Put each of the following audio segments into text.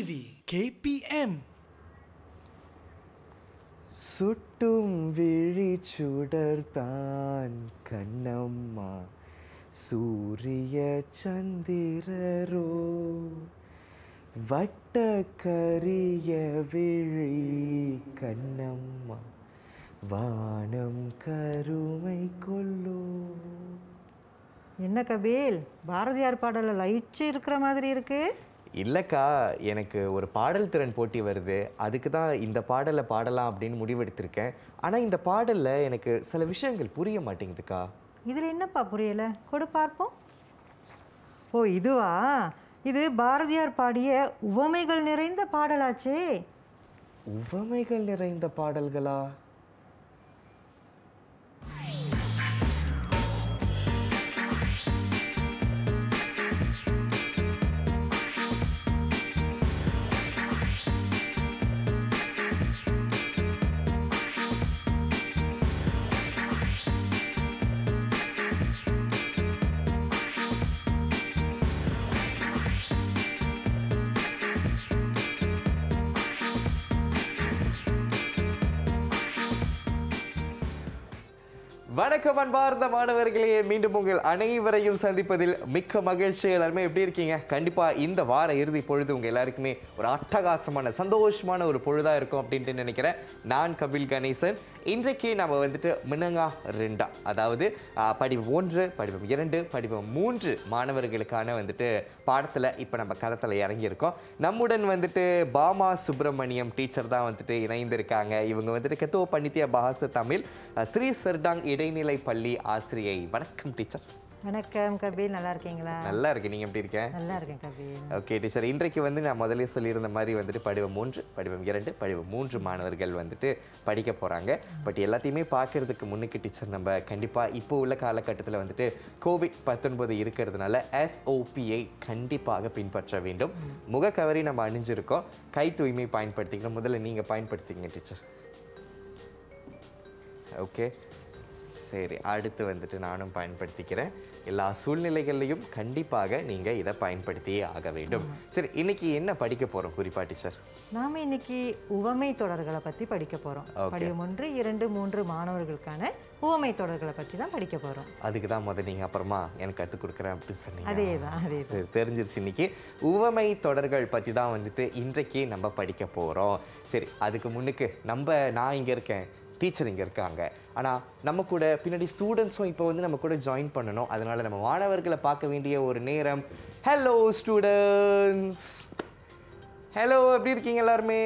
TV KPM சுட்டும் விழி சுடர்தான் கண்ணம்மா சூரிய சந்திரரோ வட்ட கரிய விழி கண்ணம்மா வானம் கருமை கொல்லோ என்ன கபீல் பாரதியார் பாடல லயிச்சு இருக்கிற மாதிரி இருக்கு இல்லைக்கா எனக்கு ஒரு பாடல் திறன் போட்டி வருது அதுக்கு தான் இந்த பாடலை பாடலாம் அப்படின்னு முடிவெடுத்திருக்கேன் ஆனால் இந்த பாடலில் எனக்கு சில விஷயங்கள் புரிய மாட்டேங்குதுக்கா இதுல என்னப்பா புரியல கொடு பார்ப்போம் ஓ இதுவா இது பாரதியார் பாடிய உவமைகள் நிறைந்த பாடலாச்சே உவமைகள் நிறைந்த பாடல்களா வணக்கம் அன்பார்ந்த மாணவர்களே மீண்டும் உங்கள் அனைவரையும் சந்திப்பதில் மிக்க மகிழ்ச்சி எல்லாருமே எப்படி இருக்கீங்க கண்டிப்பா இந்த வார இறுதி பொழுது உங்க எல்லாருக்குமே ஒரு அட்டகாசமான சந்தோஷமான ஒரு பொழுதா இருக்கும் அப்படின்ட்டு நினைக்கிறேன் நான் கபில் கணேசன் இன்றைக்கு நம்ம வந்துட்டு மினங்கா ரெண்டா அதாவது ஆஹ், படிவம் ஒன்று படிவம் இரண்டு படிவம் மூன்று மாணவர்களுக்கான வந்துட்டு பாடத்துல இப்போ நம்ம களத்தில் இறங்கியிருக்கோம் நம்முடன் வந்துட்டு பாமா சுப்பிரமணியம் டீச்சர் தான் வந்துட்டு இணைந்திருக்காங்க இவங்க வந்துட்டு கெத்துவ பண்டித்திய பாச தமிழ் அஹ், ஸ்ரீ சர்டாங் இடைநிலை பள்ளி ஆசிரியை வணக்கம் டீச்சர் வணக்கம் கபீல் நல்லா இருக்கீங்களா நல்லா இருக்கு நீங்க எப்படி இருக்கேன் நல்லா இருக்கேன் கபீல் ஓகே டீச்சர் இன்றைக்கு வந்து நான் முதல்ல சொல்லியிருந்த மாதிரி வந்துட்டு படிவம் மூன்று படிவம் இரண்டு படிவம் மூன்று மாணவர்கள் வந்துட்டு படிக்க போகிறாங்க பட் எல்லாத்தையுமே பார்க்கறதுக்கு முன்னுக்கு டீச்சர் நம்ம கண்டிப்பாக இப்போ உள்ள காலகட்டத்தில் வந்துட்டு கோவிட் பத்தொன்பது இருக்கிறதுனால எஸ்ஓபியை கண்டிப்பாக பின்பற்ற வேண்டும் முகக்கவரி நம்ம அணிஞ்சிருக்கோம் கை தூய்மை பயன்படுத்திக்கணும் முதல்ல நீங்கள் பயன்படுத்திங்க டீச்சர் ஓகே சரி அடுத்து வந்துட்டு நானும் பயன்படுத்திக்கிறேன் எல்லா சூழ்நிலைகள்லையும் கண்டிப்பாக நீங்கள் இதை பயன்படுத்தியே ஆக வேண்டும் சரி இன்னைக்கு என்ன படிக்க போகிறோம் குறிப்பா டீச்சர் நாம இன்னைக்கு உவமை தொடர்களை பத்தி படிக்க போறோம் Okay. படிவம் ஒன்று இரண்டு மூன்று மாணவர்களுக்கான உவமை தொடர்களை பற்றி தான் படிக்க போறோம் அதுக்கு தான் முதல் நீங்கள் அப்புறமா எனக்கு கற்றுக் கொடுக்குறேன் அப்படின்னு சொன்னீங்க அதேதான் அதே சரி தெரிஞ்சிருச்சு இன்னைக்கு உவமை தொடர்கள் பற்றி தான் வந்துட்டு இன்றைக்கு நம்ம படிக்க போகிறோம் சரி அதுக்கு முன்னுக்கு நம்ம நான் இங்கே இருக்கேன் டீச்சர் இங்கே இருக்காங்க ஆனால் நம்ம கூட பின்னாடி ஸ்டூடெண்ட்ஸும் இப்போ வந்து நம்ம கூட ஜாயின் பண்ணணும் அதனால நம்ம மாணவர்களை பார்க்க வேண்டிய ஒரு நேரம் ஹலோ ஸ்டூடெண்ட்ஸ் ஹலோ எப்படி இருக்கீங்க எல்லாருமே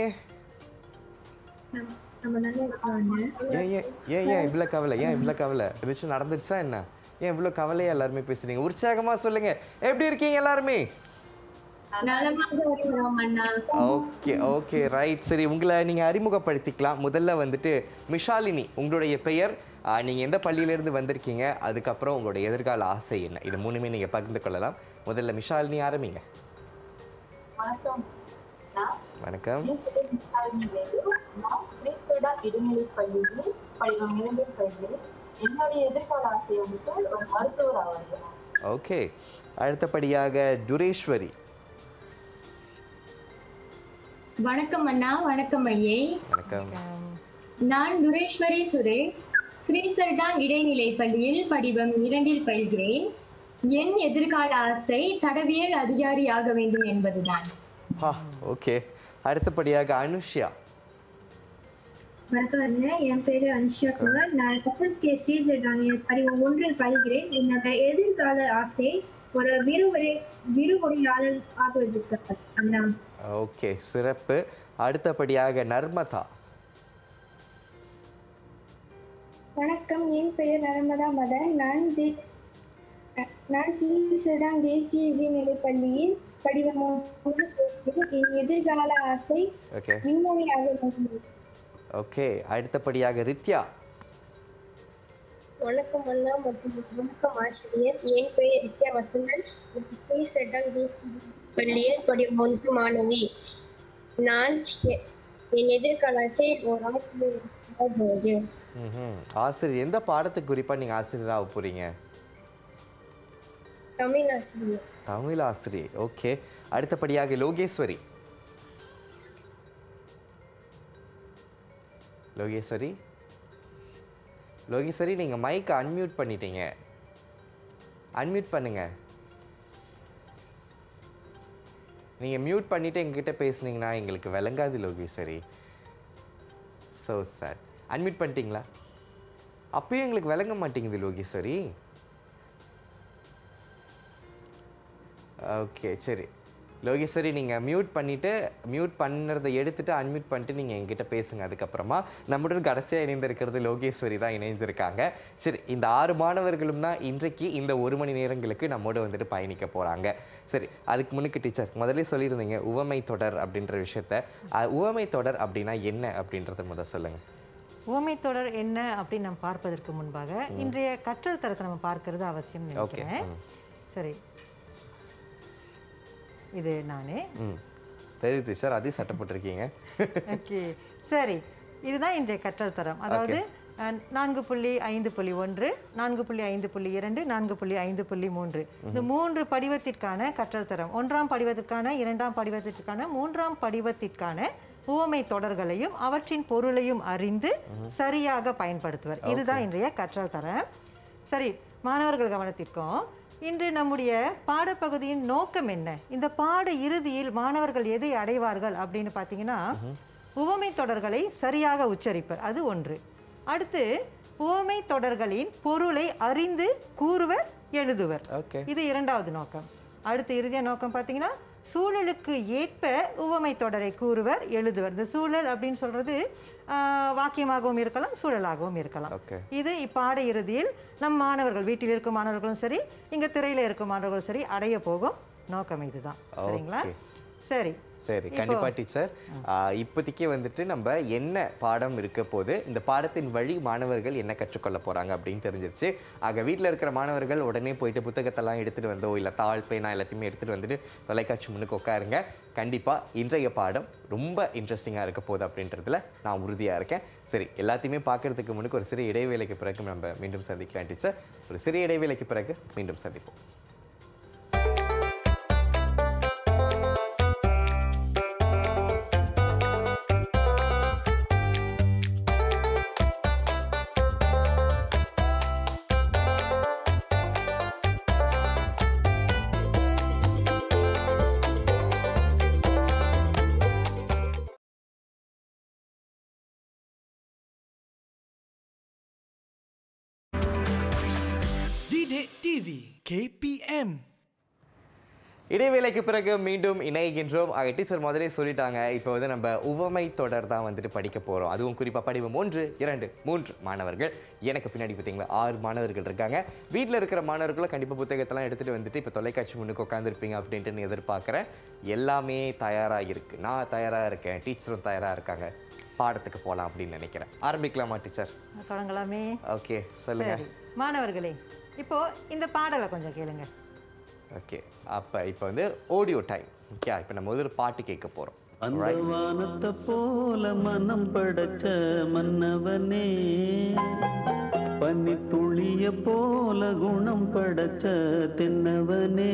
ஏன் ஏன் ஏன் ஏன் இவ்வளோ கவலை ஏன் இவ்வளோ கவலை ஏதாச்சும் நடந்துருச்சா என்ன ஏன் இவ்வளோ கவலையா எல்லாருமே பேசுறீங்க உற்சாகமா சொல்லுங்க எப்படி இருக்கீங்க எல்லாருமே நலமாக இருக்கிறோம் அண்ணா ஓகே ஓகே ரைட் சரி உங்களை நீங்கள் அறிமுகப்படுத்திக்கலாம் முதல்ல வந்துட்டு மிஷாலினி உங்களுடைய பெயர் ஆ, நீங்க எந்த பள்ளியிலேருந்து வந்திருக்கீங்க அதுக்கப்புறம் உங்களுடைய எதிர்கால ஆசை என்ன இது மூணுமே நீங்க பகிர்ந்து கொள்ளலாம் முதல்ல மிஷாலினி ஆரம்பிங்க வணக்கம் நான் வணக்கம் பேர் விசாரணி வேலு நான் கிரீஸ்வரா இடைநிலை பள்ளியில் படிவம் இரண்டு பள்ளியில் என்னுடைய எதிர்கால ஆசை வந்துட்டு ஒரு மருத்துவர் ஆவது ஓகே அடுத்தபடியாக துரேஸ்வரி வணக்கம் அண்ணா வணக்கம் ஐயே வணக்கம் நான் துரேஸ்வரி சுரேஷ் ஸ்ரீ சர்டாங் இடைநிலை பள்ளியில் படிவம் இரண்டில் பயில்கிறேன் என் எதிர்கால ஆசை தடவியல் அதிகாரியாக வேண்டும் என்பதுதான் ஹா ஓகே அடுத்தபடியாக அனுஷ்யா வணக்கம் அண்ணா. என் பேரு அனுஷா குமார் நான் எஸ்எஸ் கே ஸ்ரீசெட்டாங்க படிவம் ஒன்றில் பயில்கிறேன் என்னோட எதிர்கால ஆசை ஒரு விரிவுரை விரிவுரையாளர் ஆகுவதற்கு அண்ணா ஓகே சிறப்பு அடுத்தபடியாக நர்மதா வணக்கம் என் பெயர் நர்மதா மதன் நான் தே- நான் ஸ்ரீசடாங் தேசிய இடைநிலைப் பள்ளியில் படிவம் ஒன்று படிக்கிறேன். என் எதிர்கால ஆசை ஓகே விஞ்ஞானியாக வேண்டும். ஓகே அடுத்தபடியாக ரித்யா வணக்கம் அண்ணா மற்றும் வணக்கம் ஆசிரியர் என் பெயர் நித்யா வசந்தன் ஸ்ரீசடாங் தேசிய பள்ளியில் படிவம் ஒன்று மாணவி நான் எ- என் எதிர்கால ஆசை ஒரு ஆசிரியர் ஆகுவது. ம்ஹும். ஆசிரியர் எந்த பாடத்துக்கு குறிப்பாக நீங்கள் ஆசிரியராக போகிறீங்க தமிழ் ஆசிரியர் தமிழ் ஆசிரியர் ஓகே அடுத்தபடியாக லோகேஸ்வரி லோகேஸ்வரி லோகேஸ்வரி நீங்கள் மைக்கை அன்மியூட் பண்ணிட்டீங்க அன்மியூட் பண்ணுங்க நீங்கள் மியூட் பண்ணிவிட்டு எங்ககிட்ட பேசுனீங்கன்னா எங்களுக்கு விளங்காது லோகேஸ்வரி ஸோ சார் அன்மியூட் பண்ணிட்டீங்களா அப்பயும் எங்களுக்கு விளங்க மாட்டேங்குது லோகேஸ்வரி ஓகே சரி லோகேஸ்வரி நீங்கள் மியூட் பண்ணிவிட்டு மியூட் பண்ணுறதை எடுத்துட்டு அன்மியூட் பண்ணிட்டு நீங்கள் என்கிட்ட பேசுங்க அதுக்கப்புறமா நம்முடன் கடைசியாக இணைந்திருக்கிறது லோகேஸ்வரி தான் இணைஞ்சிருக்காங்க சரி இந்த ஆறு மாணவர்களும் தான் இன்றைக்கு இந்த ஒரு மணி நேரங்களுக்கு நம்மோட வந்துட்டு பயணிக்க போகிறாங்க சரி அதுக்கு முன்னுக்கு டீச்சர் முதல்ல சொல்லியிருந்தீங்க உவமை தொடர் அப்படின்ற விஷயத்த அஹ், உவமை தொடர் அப்படின்னா என்ன அப்படின்றத முதல் சொல்லுங்கள் உவமை தொடர் என்ன அப்படின்னு நம்ம பார்ப்பதற்கு முன்பாக இன்றைய கற்றல் தரத்தை நம்ம பார்க்கிறது அவசியம் நினைக்கிறேன் சரி இது நானே ம் தெரியுது டீச்சர் அதையும் சட்டப்பட்டிருக்கீங்க ஓகே சரி இதுதான் இன்றைய கற்றல் தரம் அதாவது அஹ், நான்கு புள்ளி ஐந்து புள்ளி ஒன்று நான்கு புள்ளி ஐந்து புள்ளி இரண்டு நான்கு புள்ளி ஐந்து புள்ளி மூன்று இந்த மூன்று படிவத்திற்கான கற்றல் தரம் ஒன்றாம் படிவத்திற்கான இரண்டாம் படிவத்திற்கான மூன்றாம் படிவத்திற்கான உவமை தொடர்களையும் அவற்றின் பொருளையும் அறிந்து சரியாக பயன்படுத்துவர் இதுதான் இன்றைய கற்றல் தரம் சரி மாணவர்கள் கவனத்திற்கும் இன்று நம்முடைய பாடப்பகுதியின் நோக்கம் என்ன இந்த பாட இறுதியில் மாணவர்கள் எதை அடைவார்கள் அப்படின்னு பார்த்தீங்கன்னா உவமை தொடர்களை சரியாக உச்சரிப்பர் அது ஒன்று அடுத்து உவமை தொடர்களின் பொருளை அறிந்து கூறுவர் எழுதுவர் ஓகே இது இரண்டாவது நோக்கம் அடுத்து இறுதிய நோக்கம் பார்த்தீங்கன்னா சூழலுக்கு ஏற்ப உவமை தொடரை கூறுவர் எழுதுவர் இந்த சூழல் அப்படின்னு சொல்றது ஆஹ், வாக்கியமாகவும் இருக்கலாம் சூழலாகவும் இருக்கலாம் ஓகே இது இப்பாட இறுதியில் நம் மாணவர்கள் வீட்டில் இருக்கும் மாணவர்களும் சரி இங்க திரையில இருக்கும் மாணவர்களும் சரி அடைய போகும் நோக்கம் இதுதான் சரிங்களா Okay. சரி சரி கண்டிப்பா டீச்சர் இப்போதைக்கு வந்துட்டு நம்ம என்ன பாடம் இருக்க போது இந்த பாடத்தின் வழி மாணவர்கள் என்ன கற்றுக்கொள்ள போறாங்க அப்படின்னு தெரிஞ்சிருச்சு ஆக வீட்டில் இருக்கிற மாணவர்கள் உடனே போயிட்டு புத்தகத்தெல்லாம் எடுத்துட்டு வந்தோ இல்லை தாள் பேனா எல்லாத்தையுமே எடுத்துட்டு வந்துட்டு தொலைக்காட்சி முன்னுக்கு உட்காருங்க கண்டிப்பா இன்றைய பாடம் ரொம்ப இன்ட்ரெஸ்டிங்காக இருக்க போகுது அப்படின்றதுல நான் உறுதியா இருக்கேன் சரி எல்லாத்தையுமே பார்க்கறதுக்கு முன்னுக்கு ஒரு சிறிய இடைவேளைக்கு பிறகு நம்ம மீண்டும் சந்திக்கலாம் டீச்சர் ஒரு சிறிய இடைவேளைக்கு பிறகு மீண்டும் சந்திப்போம் Didik TV KPM இடைவேளைக்கு பிறகு மீண்டும் இணைகின்றோம் ஆக டீச்சர் முதலே சொல்லிட்டாங்க இப்போ வந்து நம்ம உவமை தொடர் தான் வந்துட்டு படிக்க போகிறோம் அதுவும் குறிப்பாக படிவம் ஒன்று இரண்டு மூன்று மாணவர்கள் எனக்கு பின்னாடி பார்த்தீங்களா ஆறு மாணவர்கள் இருக்காங்க வீட்டில் இருக்கிற மாணவர்களும் கண்டிப்பாக புத்தகத்தெல்லாம் எடுத்துகிட்டு வந்துட்டு இப்போ தொலைக்காட்சி முன்னுக்கு உட்காந்துருப்பீங்க அப்படின்ட்டு நான் எதிர்பார்க்குறேன் எல்லாமே தயாராக இருக்குது நான் தயாராக இருக்கேன் டீச்சரும் தயாராக இருக்காங்க பாடத்துக்கு போகலாம் அப்படின்னு நினைக்கிறேன் ஆரம்பிக்கலாமா டீச்சர் தொடங்கலாமே ஓகே சொல்லுங்கள் சரி மாணவர்களே இப்போ இந்த பாடலை கொஞ்சம் கேளுங்க ஓகே அப்போ இப்போ வந்து ஆடியோ டைம் ஓகே இப்போ நம்ம வந்து ஒரு பாட்டு கேட்க போகிறோம் அந்த வானத்தை போல மனம் படைச்ச மன்னவனே பனி துளிய போல குணம் படைச்ச தென்னவனே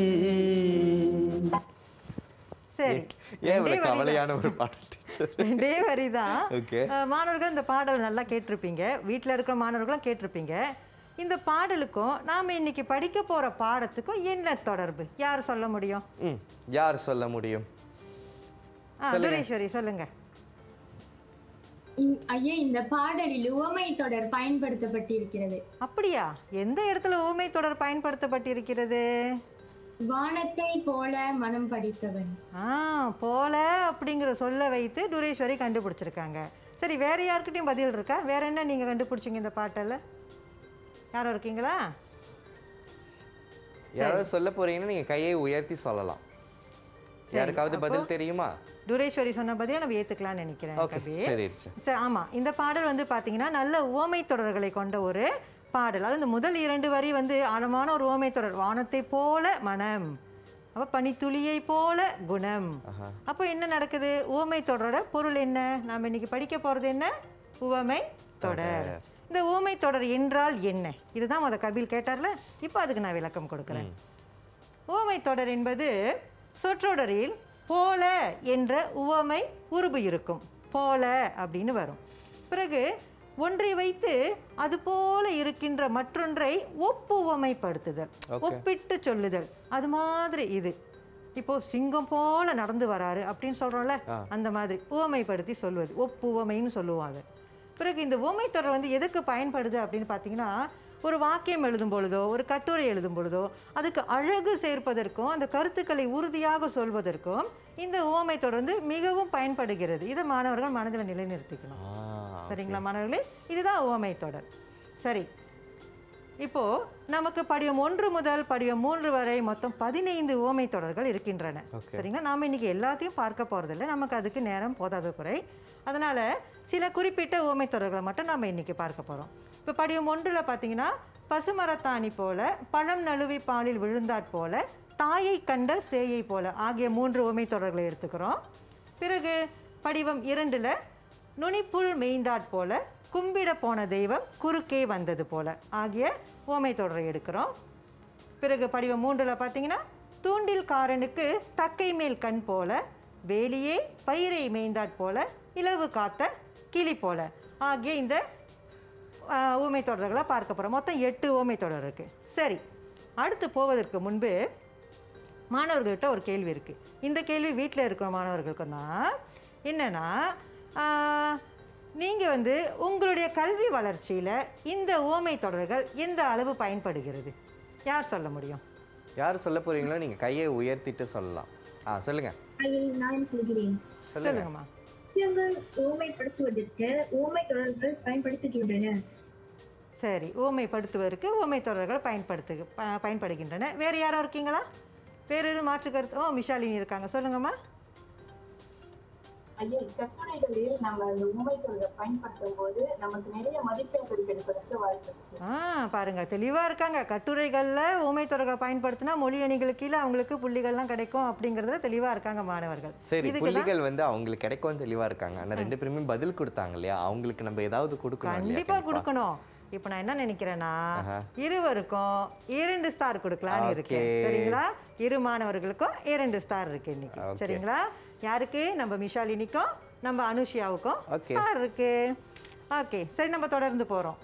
சரி ஏன் ரெண்டே இவ்வளவு வரிதான். கவலையான ஒரு பாட்டு டீச்சர் ரெண்டே வரிதான் Okay. அஹ், மாணவர்கள் இந்த பாடல் நல்லா கேட்டிருப்பீங்க வீட்டில் இருக்கிற மாணவர்களும் கேட்டிருப்பீங்க இந்த பாடலுக்கும் நாம இன்னைக்கு படிக்க போற பாடத்துக்கும் என்ன தொடர்பு யார் சொல்ல முடியும் ம் யார் சொல்ல முடியும் ஆ துரேஸ்வரி சொல்லுங்க இந்- ஐயா இந்த பாடலில் உவமை தொடர் பயன்படுத்தப்பட்டிருக்கிறது அப்படியா எந்த இடத்துல ஊமை தொடர் பயன்படுத்தப்பட்டிருக்கிறது வானத்தை போல மனம் படித்தவன் ஆ போல அப்படிங்கிற சொல்ல வைத்து துரேஸ்வரி கண்டுபிடிச்சிருக்காங்க சரி வேற யார்கிட்டயும் பதில் இருக்கா வேற என்ன நீங்க கண்டுபிடிச்சீங்க இந்த பாட்டில் யாரும் இருக்கீங்களா யாராவது சொல்ல போறீங்கன்னா நீங்க கையை உயர்த்தி சொல்லலாம் யாருக்காவது பதில் தெரியுமா துரேஸ்வரி சொன்ன பதிலை நம்ம ஏத்துக்கலாம்னு நினைக்கிறேன் ஓகே கபீர் சரி டீச்சர் சரி ஆமா இந்த பாடல் வந்து பாத்தீங்கன்னா நல்ல உவமை தொடர்களை கொண்ட ஒரு பாடல் அது இந்த முதல் இரண்டு வரி வந்து ஆழமான ஒரு உவமை தொடர் வானத்தை போல மனம் அப்ப பனித்துளியை போல குணம் அப்போ என்ன நடக்குது உவமை தொடரோட பொருள் என்ன நாம இன்னைக்கு படிக்க போறது என்ன உவமை தொடர் இந்த உவமை தொடர் என்றால் என்ன இதுதான் முத கபில் கேட்டார்ல இப்போ அதுக்கு நான் விளக்கம் கொடுக்குறேன் உவமை தொடர் என்பது சொற்றொடரில் போல என்ற உவமை உருபு இருக்கும் போல அப்படின்னு வரும் பிறகு ஒன்றை வைத்து அது போல இருக்கின்ற மற்றொன்றை ஒப்புவமைப்படுத்துதல் Okay. ஒப்பிட்டு சொல்லுதல் அது மாதிரி இது இப்போ சிங்கம் போல நடந்து வராரு அப்படின்னு சொல்றோம்ல ஆ. அந்த மாதிரி உவமைப்படுத்தி சொல்வது ஒப்புவமைன்னு சொல்லுவாங்க பிறகு இந்த உவமை தொடர் வந்து எதுக்கு பயன்படுது அப்படின்னு பார்த்தீங்கன்னா ஒரு வாக்கியம் எழுதும் பொழுதோ ஒரு கட்டுரை எழுதும் பொழுதோ அதுக்கு அழகு சேர்ப்பதற்கும் அந்த கருத்துக்களை உறுதியாக சொல்வதற்கும் இந்த உவமை தொடர் வந்து மிகவும் பயன்படுகிறது இதை மாணவர்கள் மனதில் நிலைநிறுத்திக்கணும் ஆ, சரிங்களா மாணவர்களே இதுதான் உவமை தொடர் சரி இப்போ நமக்கு படிவம் ஒன்று முதல் படிவம் மூன்று வரை மொத்தம் பதினைந்து உவமை தொடர்கள் இருக்கின்றன Okay. சரிங்களா நாம இன்னைக்கு எல்லாத்தையும் பார்க்க போறதில்லை நமக்கு அதுக்கு நேரம் போதாத குறை அதனால சில குறிப்பிட்ட உவமை தொடர்களை மட்டும் நம்ம இன்னைக்கு பார்க்க போறோம் இப்போ படிவம் ஒன்றுல பார்த்தீங்கன்னா பசுமரத்தாணி போல பழம் நழுவி பாலில் விழுந்தாற் போல தாயை கண்ட சேயை போல ஆகிய மூன்று உவமை தொடர்களை எடுத்துக்கிறோம் பிறகு படிவம் இரண்டுல நுனிப்புல் மேய்ந்தாற் போல கும்பிட போன தெய்வம் குறுக்கே வந்தது போல ஆகிய ஓமை தொடரை எடுக்கிறோம் பிறகு படிவம் மூன்றில் பார்த்தீங்கன்னா தூண்டில்காரனுக்கு தக்கை மேல் கண் போல வேலியே பயிரை மேய்ந்தாற் போல இலவு காத்த கிளி போல ஆகிய இந்த ஆஹ், ஊமை தொடர்களை பார்க்க போகிறோம் மொத்தம் எட்டு ஊமை தொடர் இருக்குது சரி அடுத்து போவதற்கு முன்பு மாணவர்கள்ட்ட ஒரு கேள்வி இருக்குது இந்த கேள்வி வீட்டில் இருக்கிற மாணவர்களுக்கு தான் என்னென்னா நீங்கள் வந்து உங்களுடைய கல்வி வளர்ச்சியில் இந்த ஓமை தொடர்கள் எந்த அளவு பயன்படுகிறது யார் சொல்ல முடியும் யார் சொல்ல போறீங்களோ நீங்க கையை உயர்த்திட்டு சொல்லலாம் ஆ சொல்லுங்க அதை நான் சொல்கிறேன் சொல்லுங்க சொல்லுங்கம்மா விஷயங்கள் ஊமைப்படுத்துவதற்கு ஊமை தொடர்கள் பயன்படுத்துகின்றன சரி ஊமைப்படுத்துவதற்கு ஊமை தொடர்கள் பயன்படுத்து ப- பயன்படுகின்றன வேறு யாரோ இருக்கீங்களா வேறு எதுவும் மாற்று கருத்து ஓ மிஷாலினி இருக்காங்க சொல்லுங்கம்மா ஐயா கட்டுரைகளில் நம்ம அந்த உண்மை சொல்லை பயன்படுத்தும் போது நமக்கு நிறைய மதிப்பெண்கள் கிடைப்பதற்கு வாய்ப்பு இருக்கு ஆ பாருங்க தெளிவாக இருக்காங்க கட்டுரைகளில் ஊமை தொடர்களை பயன்படுத்தினா மொழி அணிகளுக்கு கீழே அவங்களுக்கு புள்ளிகள்லாம் கிடைக்கும் அப்படிங்கிறதுல தெளிவாக இருக்காங்க மாணவர்கள் சரி இதுக்கு புள்ளிகள் வந்து அவங்களுக்கு கிடைக்கும் தெளிவா இருக்காங்க ஆனா ரெண்டு பேருமே பதில் கொடுத்தாங்க இல்லையா அவங்களுக்கு நம்ம ஏதாவது கொடுக்கணும் இல்லையா கண்டிப்பா கொடுக்கணும் இப்போ நான் என்ன நினைக்கிறேன்னா இருவருக்கும் இரண்டு ஸ்டார் கொடுக்கலாம்னு இருக்கேன் Okay. சரிங்களா இரு மாணவர்களுக்கும் இரண்டு ஸ்டார் இருக்கு இன்னைக்கு Okay. சரிங்களா யாருக்கு நம்ம மிஷாலினிக்கும் நம்ம அனுஷியாவுக்கும் Okay. ஸ்டார் இருக்கு ஓகே சரி நம்ம தொடர்ந்து போறோம்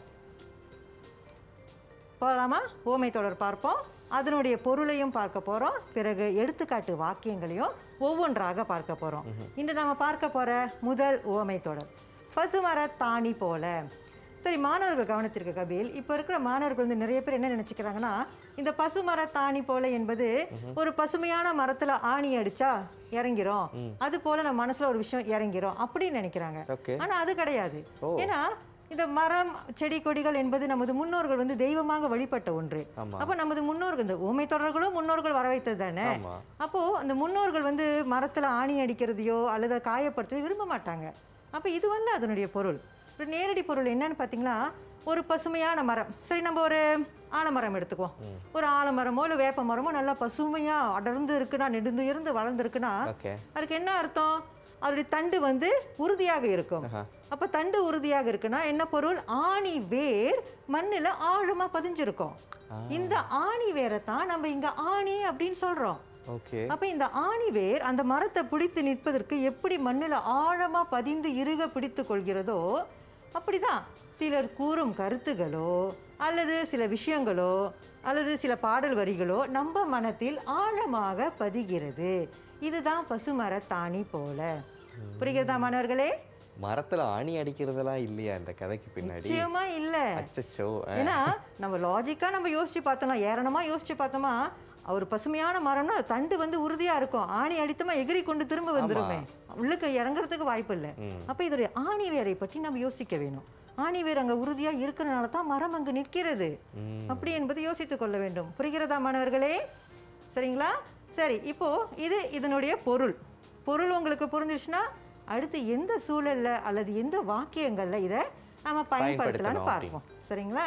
போகலாமா ஓமை தொடர் பார்ப்போம் அதனுடைய பொருளையும் பார்க்க போறோம் பிறகு எடுத்துக்காட்டு வாக்கியங்களையும் ஒவ்வொன்றாக பார்க்க போறோம் இன்று நாம பார்க்க போற முதல் ஓமை தொடர் பசுமர தாணி போல சரி மாணவர்கள் கவனத்திற்கு கபில் இப்போ இருக்கிற மாணவர்கள் வந்து நிறைய பேர் என்ன நினைச்சுக்கிறாங்கன்னா இந்த பசுமர தாணி போல என்பது ஒரு பசுமையான மரத்துல ஆணி அடிச்சா இறங்கிரும் அது போல நம்ம மனசுல ஒரு விஷயம் இறங்கிரும் அப்படின்னு நினைக்கிறாங்க Okay. ஆனா அது கிடையாது ஓ. ஏன்னா இந்த மரம் செடி கொடிகள் என்பது நமது முன்னோர்கள் வந்து தெய்வமாக வழிபட்ட ஒன்று ஆமா. அப்போ நமது முன்னோர்கள் இந்த ஊமை தொடர்களும் முன்னோர்கள் வர வைத்தது தானே ஆமா. அப்போ அந்த முன்னோர்கள் வந்து மரத்துல ஆணி அடிக்கிறதையோ அல்லது காயப்படுத்துறதையோ விரும்ப மாட்டாங்க அப்போ இது வந்து அதனுடைய பொருள் ஒரு நேரடி பொருள் என்னன்னு பார்த்தீங்கன்னா ஒரு பசுமையான மரம் சரி நம்ம ஒரு ஆலமரம் எடுத்துக்குவோம் ஒரு ஆலமரமோ இல்லை வேப்ப மரமோ நல்லா பசுமையா அடர்ந்து இருக்குன்னா நெடுந்து இருந்து வளர்ந்து இருக்குன்னா ஓகே அதுக்கு என்ன அர்த்தம் அதோடைய தண்டு வந்து உறுதியாக இருக்கும் ஆஹா. அப்ப தண்டு உறுதியாக இருக்குன்னா என்ன பொருள் ஆணி வேர் மண்ணுல ஆழமா பதிஞ்சிருக்கும் இந்த ஆணி வேரை தான் நம்ம இங்க ஆணி அப்படின்னு சொல்றோம் ஓகே அப்ப இந்த ஆணி வேர் அந்த மரத்தை பிடித்து நிற்பதற்கு எப்படி மண்ணுல ஆழமா பதிந்து இறுக பிடித்து கொள்கிறதோ அப்படிதான் சிலர் கூறும் கருத்துகளோ அல்லது சில விஷயங்களோ அல்லது சில பாடல் வரிகளோ நம்ம மனத்தில் ஆழமாக பதிகிறது இதுதான் பசுமர தாணி போல புரிகிறதா மாணவர்களே மரத்துல ஆணி அடிக்கிறதெல்லாம் இல்லையா இந்த கதைக்கு பின்னாடி நிச்சயமா இல்ல அச்சச்சோ ஏன்னா நம்ம லாஜிக்கா நம்ம யோசிச்சு பார்த்தோம்னா ஏரணமா யோசிச்சு பார்த்தோமா ஒரு பசுமையான மரம்னா அது தண்டு வந்து உறுதியா இருக்கும் ஆணி அடித்தமா எகிரி கொண்டு திரும்ப வந்துருமே உள்ளுக்கு இறங்குறதுக்கு வாய்ப்பு இல்லை அப்ப இதோடைய ஆணி வேரை பற்றி நம்ம யோசிக்க வேணும் ஆணி வேர் அங்க உறுதியா இருக்கிறனால தான் மரம் அங்கு நிற்கிறது ம். அப்படி என்பதை யோசித்துக் கொள்ள வேண்டும் புரிகிறதா மாணவர்களே சரிங்களா சரி இப்போ இது இதனுடைய பொருள் பொருள் உங்களுக்கு புரிஞ்சிருச்சுன்னா அடுத்து எந்த சூழல்ல அல்லது எந்த வாக்கியங்கள்ல இதை நம்ம பயன்படுத்தலாம்னு பயன்படுத்தணும் பார்ப்போம் சரிங்களா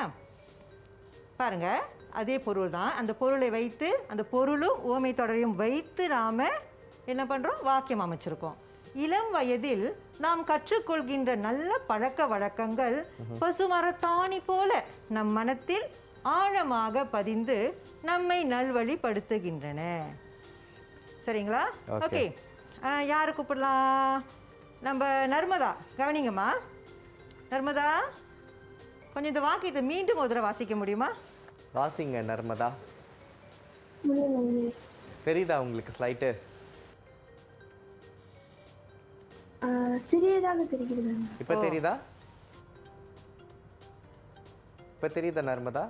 பாருங்க அதே பொருள் தான் அந்த பொருளை வைத்து அந்த பொருளும் உவமை தொடரையும் வைத்து நாம என்ன பண்றோம் வாக்கியம் அமைச்சிருக்கோம் இளம் வயதில் நாம் கற்றுக்கொள்கின்ற நல்ல பழக்க வழக்கங்கள் பசுமரத்தாணி போல நம் மனத்தில் ஆழமாக பதிந்து நம்மை நல்வழிப்படுத்துகின்றன சரிங்களா Okay. ஓகே யாரை கூப்பிடலாம் நம்ம நர்மதா கவனிங்கம்மா நர்மதா கொஞ்சம் இந்த வாக்கியத்தை மீண்டும் ஒரு தடவை வாசிக்க முடியுமா வாசிங்க நர்மதா முடியல தெரியுதா உங்களுக்கு ஸ்லைட்டு சிறியதாக தெரிகிறது இப்போ தெரியுதா இப்போ தெரியுதா நர்மதா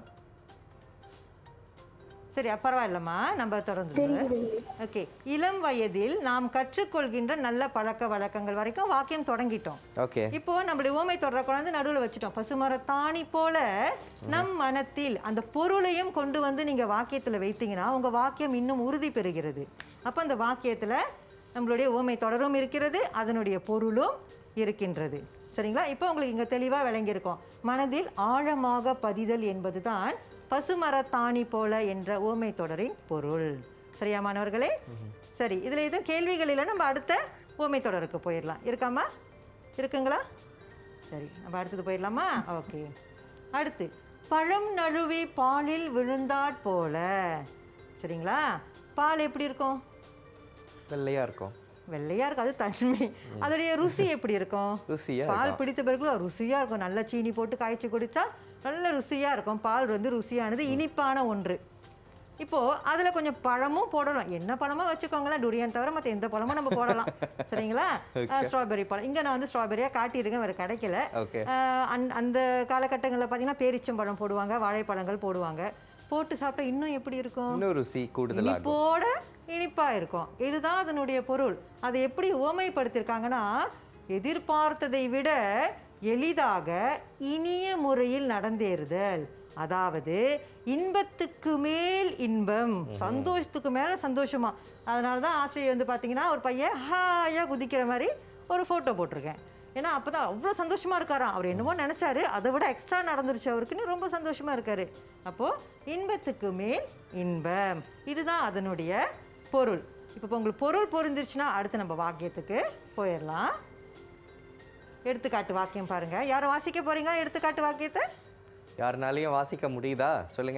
சரி அப்ப பரவாயில்லம்மா நம்ம தொடர்ந்து ஓகே இளம் வயதில் நாம் கற்றுக்கொள்கின்ற நல்ல பழக்க வழக்கங்கள் வரைக்கும் வாக்கியம் தொடங்கிட்டோம் ஓகே இப்போ நம்மளுடைய ஓமை தொடர குழந்தை நடுவில் வச்சுட்டோம் பசுமரத்தாணி போல நம் மனத்தில் அந்த பொருளையும் கொண்டு வந்து நீங்க வாக்கியத்துல வைத்தீங்கன்னா உங்க வாக்கியம் இன்னும் உறுதி பெறுகிறது அப்ப அந்த வாக்கியத்துல நம்மளுடைய ஓமை தொடரும் இருக்கிறது அதனுடைய பொருளும் இருக்கின்றது சரிங்களா இப்போ உங்களுக்கு இங்க தெளிவா விளங்கியிருக்கும் மனதில் ஆழமாக பதிதல் என்பதுதான் பசுமரத்தாணி போல என்ற ஓமை தொடரின் பொருள் சரியா மாணவர்களே சரி இதுல எதுவும் கேள்விகள் இல்லை நம்ம அடுத்த ஓமை தொடருக்கு போயிடலாம் இருக்காமா இருக்குங்களா சரி நம்ம அடுத்தது போயிடலாமா ஓகே அடுத்து பழம் நழுவி பாலில் விழுந்தாற் போல சரிங்களா பால் எப்படி இருக்கும் வெள்ளையா இருக்கும் வெள்ளையா இருக்கும் அது தன்மை அதோடைய ருசி எப்படி இருக்கும் ருசியா பால் பிடித்த பிறகு ருசியா இருக்கும் நல்ல சீனி போட்டு காய்ச்சி குடிச்சா நல்ல ருசியா இருக்கும் பால் வந்து ருசியானது இனிப்பான ஒன்று இப்போ அதுல கொஞ்சம் பழமும் போடலாம் என்ன பழமோ வச்சுக்கோங்களேன் டுரியன் தவிர மற்ற எந்த பழமும் நம்ம போடலாம் சரிங்களா ஸ்ட்ராபெரி பழம் இங்க நான் வந்து ஸ்ட்ராபெரியா காட்டியிருக்கேன் வேற கிடைக்கல ஓகே ஆஹ் அந்த- அந்த காலகட்டங்களில் பார்த்தீங்கன்னா பேரிச்சம்பழம் போடுவாங்க வாழைப்பழங்கள் போடுவாங்க போட்டு சாப்பிட்டா இன்னும் எப்படி இருக்கும் இன்னும் ருசி கூடுதலாகும் இனிப்போட இனிப்பா இருக்கும் இதுதான் அதனுடைய பொருள் அதை எப்படி உவமைப்படுத்தியிருக்காங்கன்னா எதிர்பார்த்ததை விட எளிதாக இனிய முறையில் நடந்தேறுதல் அதாவது இன்பத்துக்கு மேல் இன்பம் சந்தோஷத்துக்கு மேல சந்தோஷமா அதனால தான் ஆசிரியர் வந்து பார்த்தீங்கன்னா ஒரு பையன் ஹாயா குதிக்கிற மாதிரி ஒரு ஃபோட்டோ போட்டிருக்கேன் ஏன்னா அப்பதான் அவ்வளோ சந்தோஷமா இருக்காராம் அவர் என்னமோ நினைச்சாரு அதை விட எக்ஸ்ட்ரா நடந்துருச்சு அவருக்குன்னு ரொம்ப சந்தோஷமா இருக்காரு அப்போ இன்பத்துக்கு மேல் இன்பம் இதுதான் அதனுடைய பொருள் இப்போ உங்களுக்கு பொருள் பொருந்துருச்சுன்னா அடுத்து நம்ம வாக்கியத்துக்கு போயிடலாம் எடுத்துக்காட்டு வாக்கியம் பாருங்க யாரும் வாசிக்க போறீங்களா எடுத்துக்காட்டு வாக்கியத்தை யாருனாலையும் வாசிக்க முடியுதா சொல்லுங்க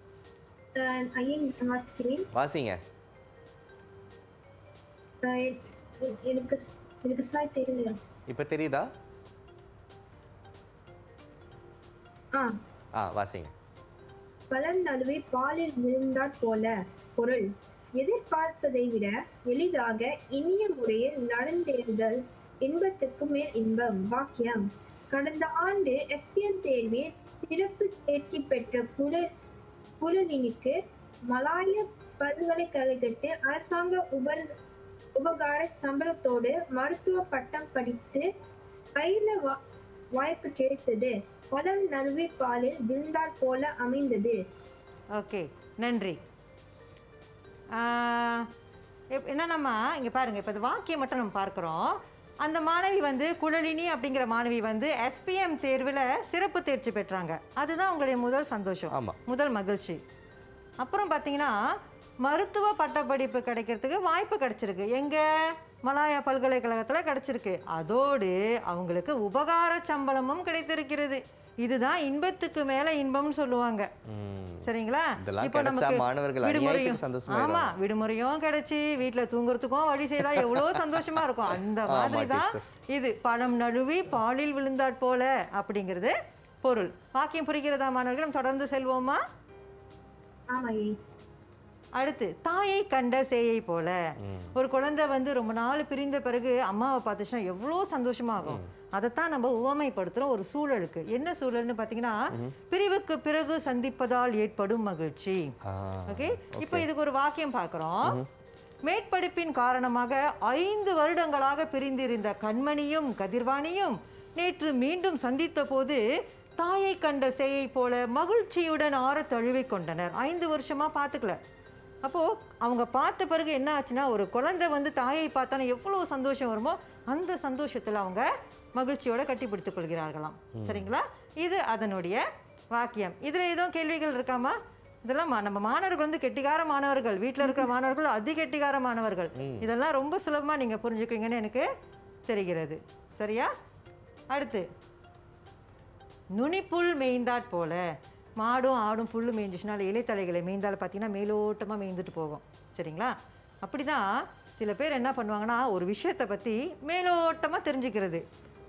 ஐயன் வாசிக்கிறேன் வாசிங்க அஹ் எ- எனக்கு எனக்கு ஸ்லாய் தெரியல இப்போ தெரியுதா ஆ ஆ வாசிங்க பழம் நடுவே பாலில் விழுந்தாற் போல பொருள் எதிர்பார்ப்பதை விட எளிதாக இனிய முறையில் நடந்தேறுதல் இன்பத்துக்கு மேல் இன்பம் வாக்கியம் கடந்த ஆண்டு எஸ்பிஎம் தேர்வில் சிறப்பு தேர்ச்சி பெற்ற குழு குழுவினுக்கு மலாய பல்கலைக்கழகத்தில் அரசாங்க உபர் உபகார சம்பளத்தோடு மருத்துவ பட்டம் படித்து பயில வா- வாய்ப்பு கிடைத்தது பழம் நழுவி பாலில் விழுந்தாற் போல அமைந்தது ஓகே நன்றி ஆஹ், எப்- என்னன்னம்மா இங்கே பாருங்க இப்போ இந்த வாக்கியம் மட்டும் நம்ம பார்க்குறோம் அந்த மாணவி வந்து குழலினி அப்படிங்கிற மாணவி வந்து எஸ்பிஎம் தேர்வில் சிறப்பு தேர்ச்சி பெற்றாங்க அதுதான் உங்களுடைய முதல் சந்தோஷம் ஆமா. முதல் மகிழ்ச்சி அப்புறம் பார்த்தீங்கன்னா மருத்துவ பட்டப்படிப்பு கிடைக்கிறதுக்கு வாய்ப்பு கிடைச்சிருக்கு எங்க மலாயா பல்கலைக்கழகத்தில் கிடைச்சிருக்கு அதோடு அவங்களுக்கு உபகார சம்பளமும் கிடைத்திருக்கிறது இதுதான் இன்பத்துக்கு மேல இன்பம்னு சொல்லுவாங்க ம். சரிங்களா இதெல்லாம் இப்போ கிடைச்சா நமக்கு மாணவர்கள் விடுமுறையும் அநியாயத்துக்கு சந்தோஷமாயிடுவாங்க. ஆமா விடுமுறையும் கிடைச்சி வீட்ல தூங்குறதுக்கும் வழி செய்தா எவ்வளோ சந்தோஷமா இருக்கும் அந்த ஆமா, மாதிரி தான் இது பழம் நழுவி பாலில் விழுந்தாற் போல அப்படிங்கிறது பொருள் வாக்கியம் புரிகிறதா மாணவர்கள் நம்ம தொடர்ந்து செல்வோமா ஆமா ஐயன் அடுத்து தாயை கண்ட சேயை போல ஒரு குழந்தை வந்து ரொம்ப நாள் பிரிந்த பிறகு அம்மாவை பார்த்துச்சுன்னா எவ்வளோ சந்தோஷமாகும் அதைத்தான் நம்ம உவமைப்படுத்துறோம் ஒரு சூழலுக்கு என்ன சூழல்னு பார்த்தீங்கன்னா பிரிவுக்கு பிறகு சந்திப்பதால் ஏற்படும் மகிழ்ச்சி ஆ ஓகே இப்போ இதுக்கு ஒரு வாக்கியம் பார்க்குறோம் மேற்படிப்பின் காரணமாக ஐந்து வருடங்களாக பிரிந்திருந்த கண்மணியும் கதிர்வாணியும் நேற்று மீண்டும் சந்தித்த போது தாயை கண்ட சேயை போல மகிழ்ச்சியுடன் ஆற தழுவிக் கொண்டனர் ஐந்து வருஷமா பார்த்துக்கல அப்போ அவங்க பார்த்த பிறகு என்ன ஆச்சுன்னா ஒரு குழந்தை வந்து தாயை பார்த்தாலும் எவ்வளவு சந்தோஷம் வருமோ அந்த சந்தோஷத்துல அவங்க மகிழ்ச்சியோட கட்டிப்பிடித்துக் கொள்கிறார்களாம் சரிங்களா இது அதனுடைய வாக்கியம் இதுல எதுவும் கேள்விகள் இருக்காமா இதெல்லாம் மா- நம்ம மாணவர்கள் வந்து கெட்டிக்கார மாணவர்கள் வீட்டில் இருக்கிற மாணவர்கள் அதி கெட்டிக்கார மாணவர்கள் இதெல்லாம் ரொம்ப சுலபமா நீங்க புரிஞ்சுக்குவீங்கன்னு எனக்கு தெரிகிறது சரியா அடுத்து நுனிப்புல் மேய்ந்தாற் போல மாடும் ஆடும் புல்லு மேய்ஞ்சிச்சுனா அதில் இலைத்தலைகளை மேய்ந்தால் பார்த்தீங்கன்னா மேலோட்டமாக மேய்ந்துட்டு போகும் சரிங்களா அப்படிதான் சில பேர் என்ன பண்ணுவாங்கன்னா ஒரு விஷயத்தை பற்றி மேலோட்டமாக தெரிஞ்சுக்கிறது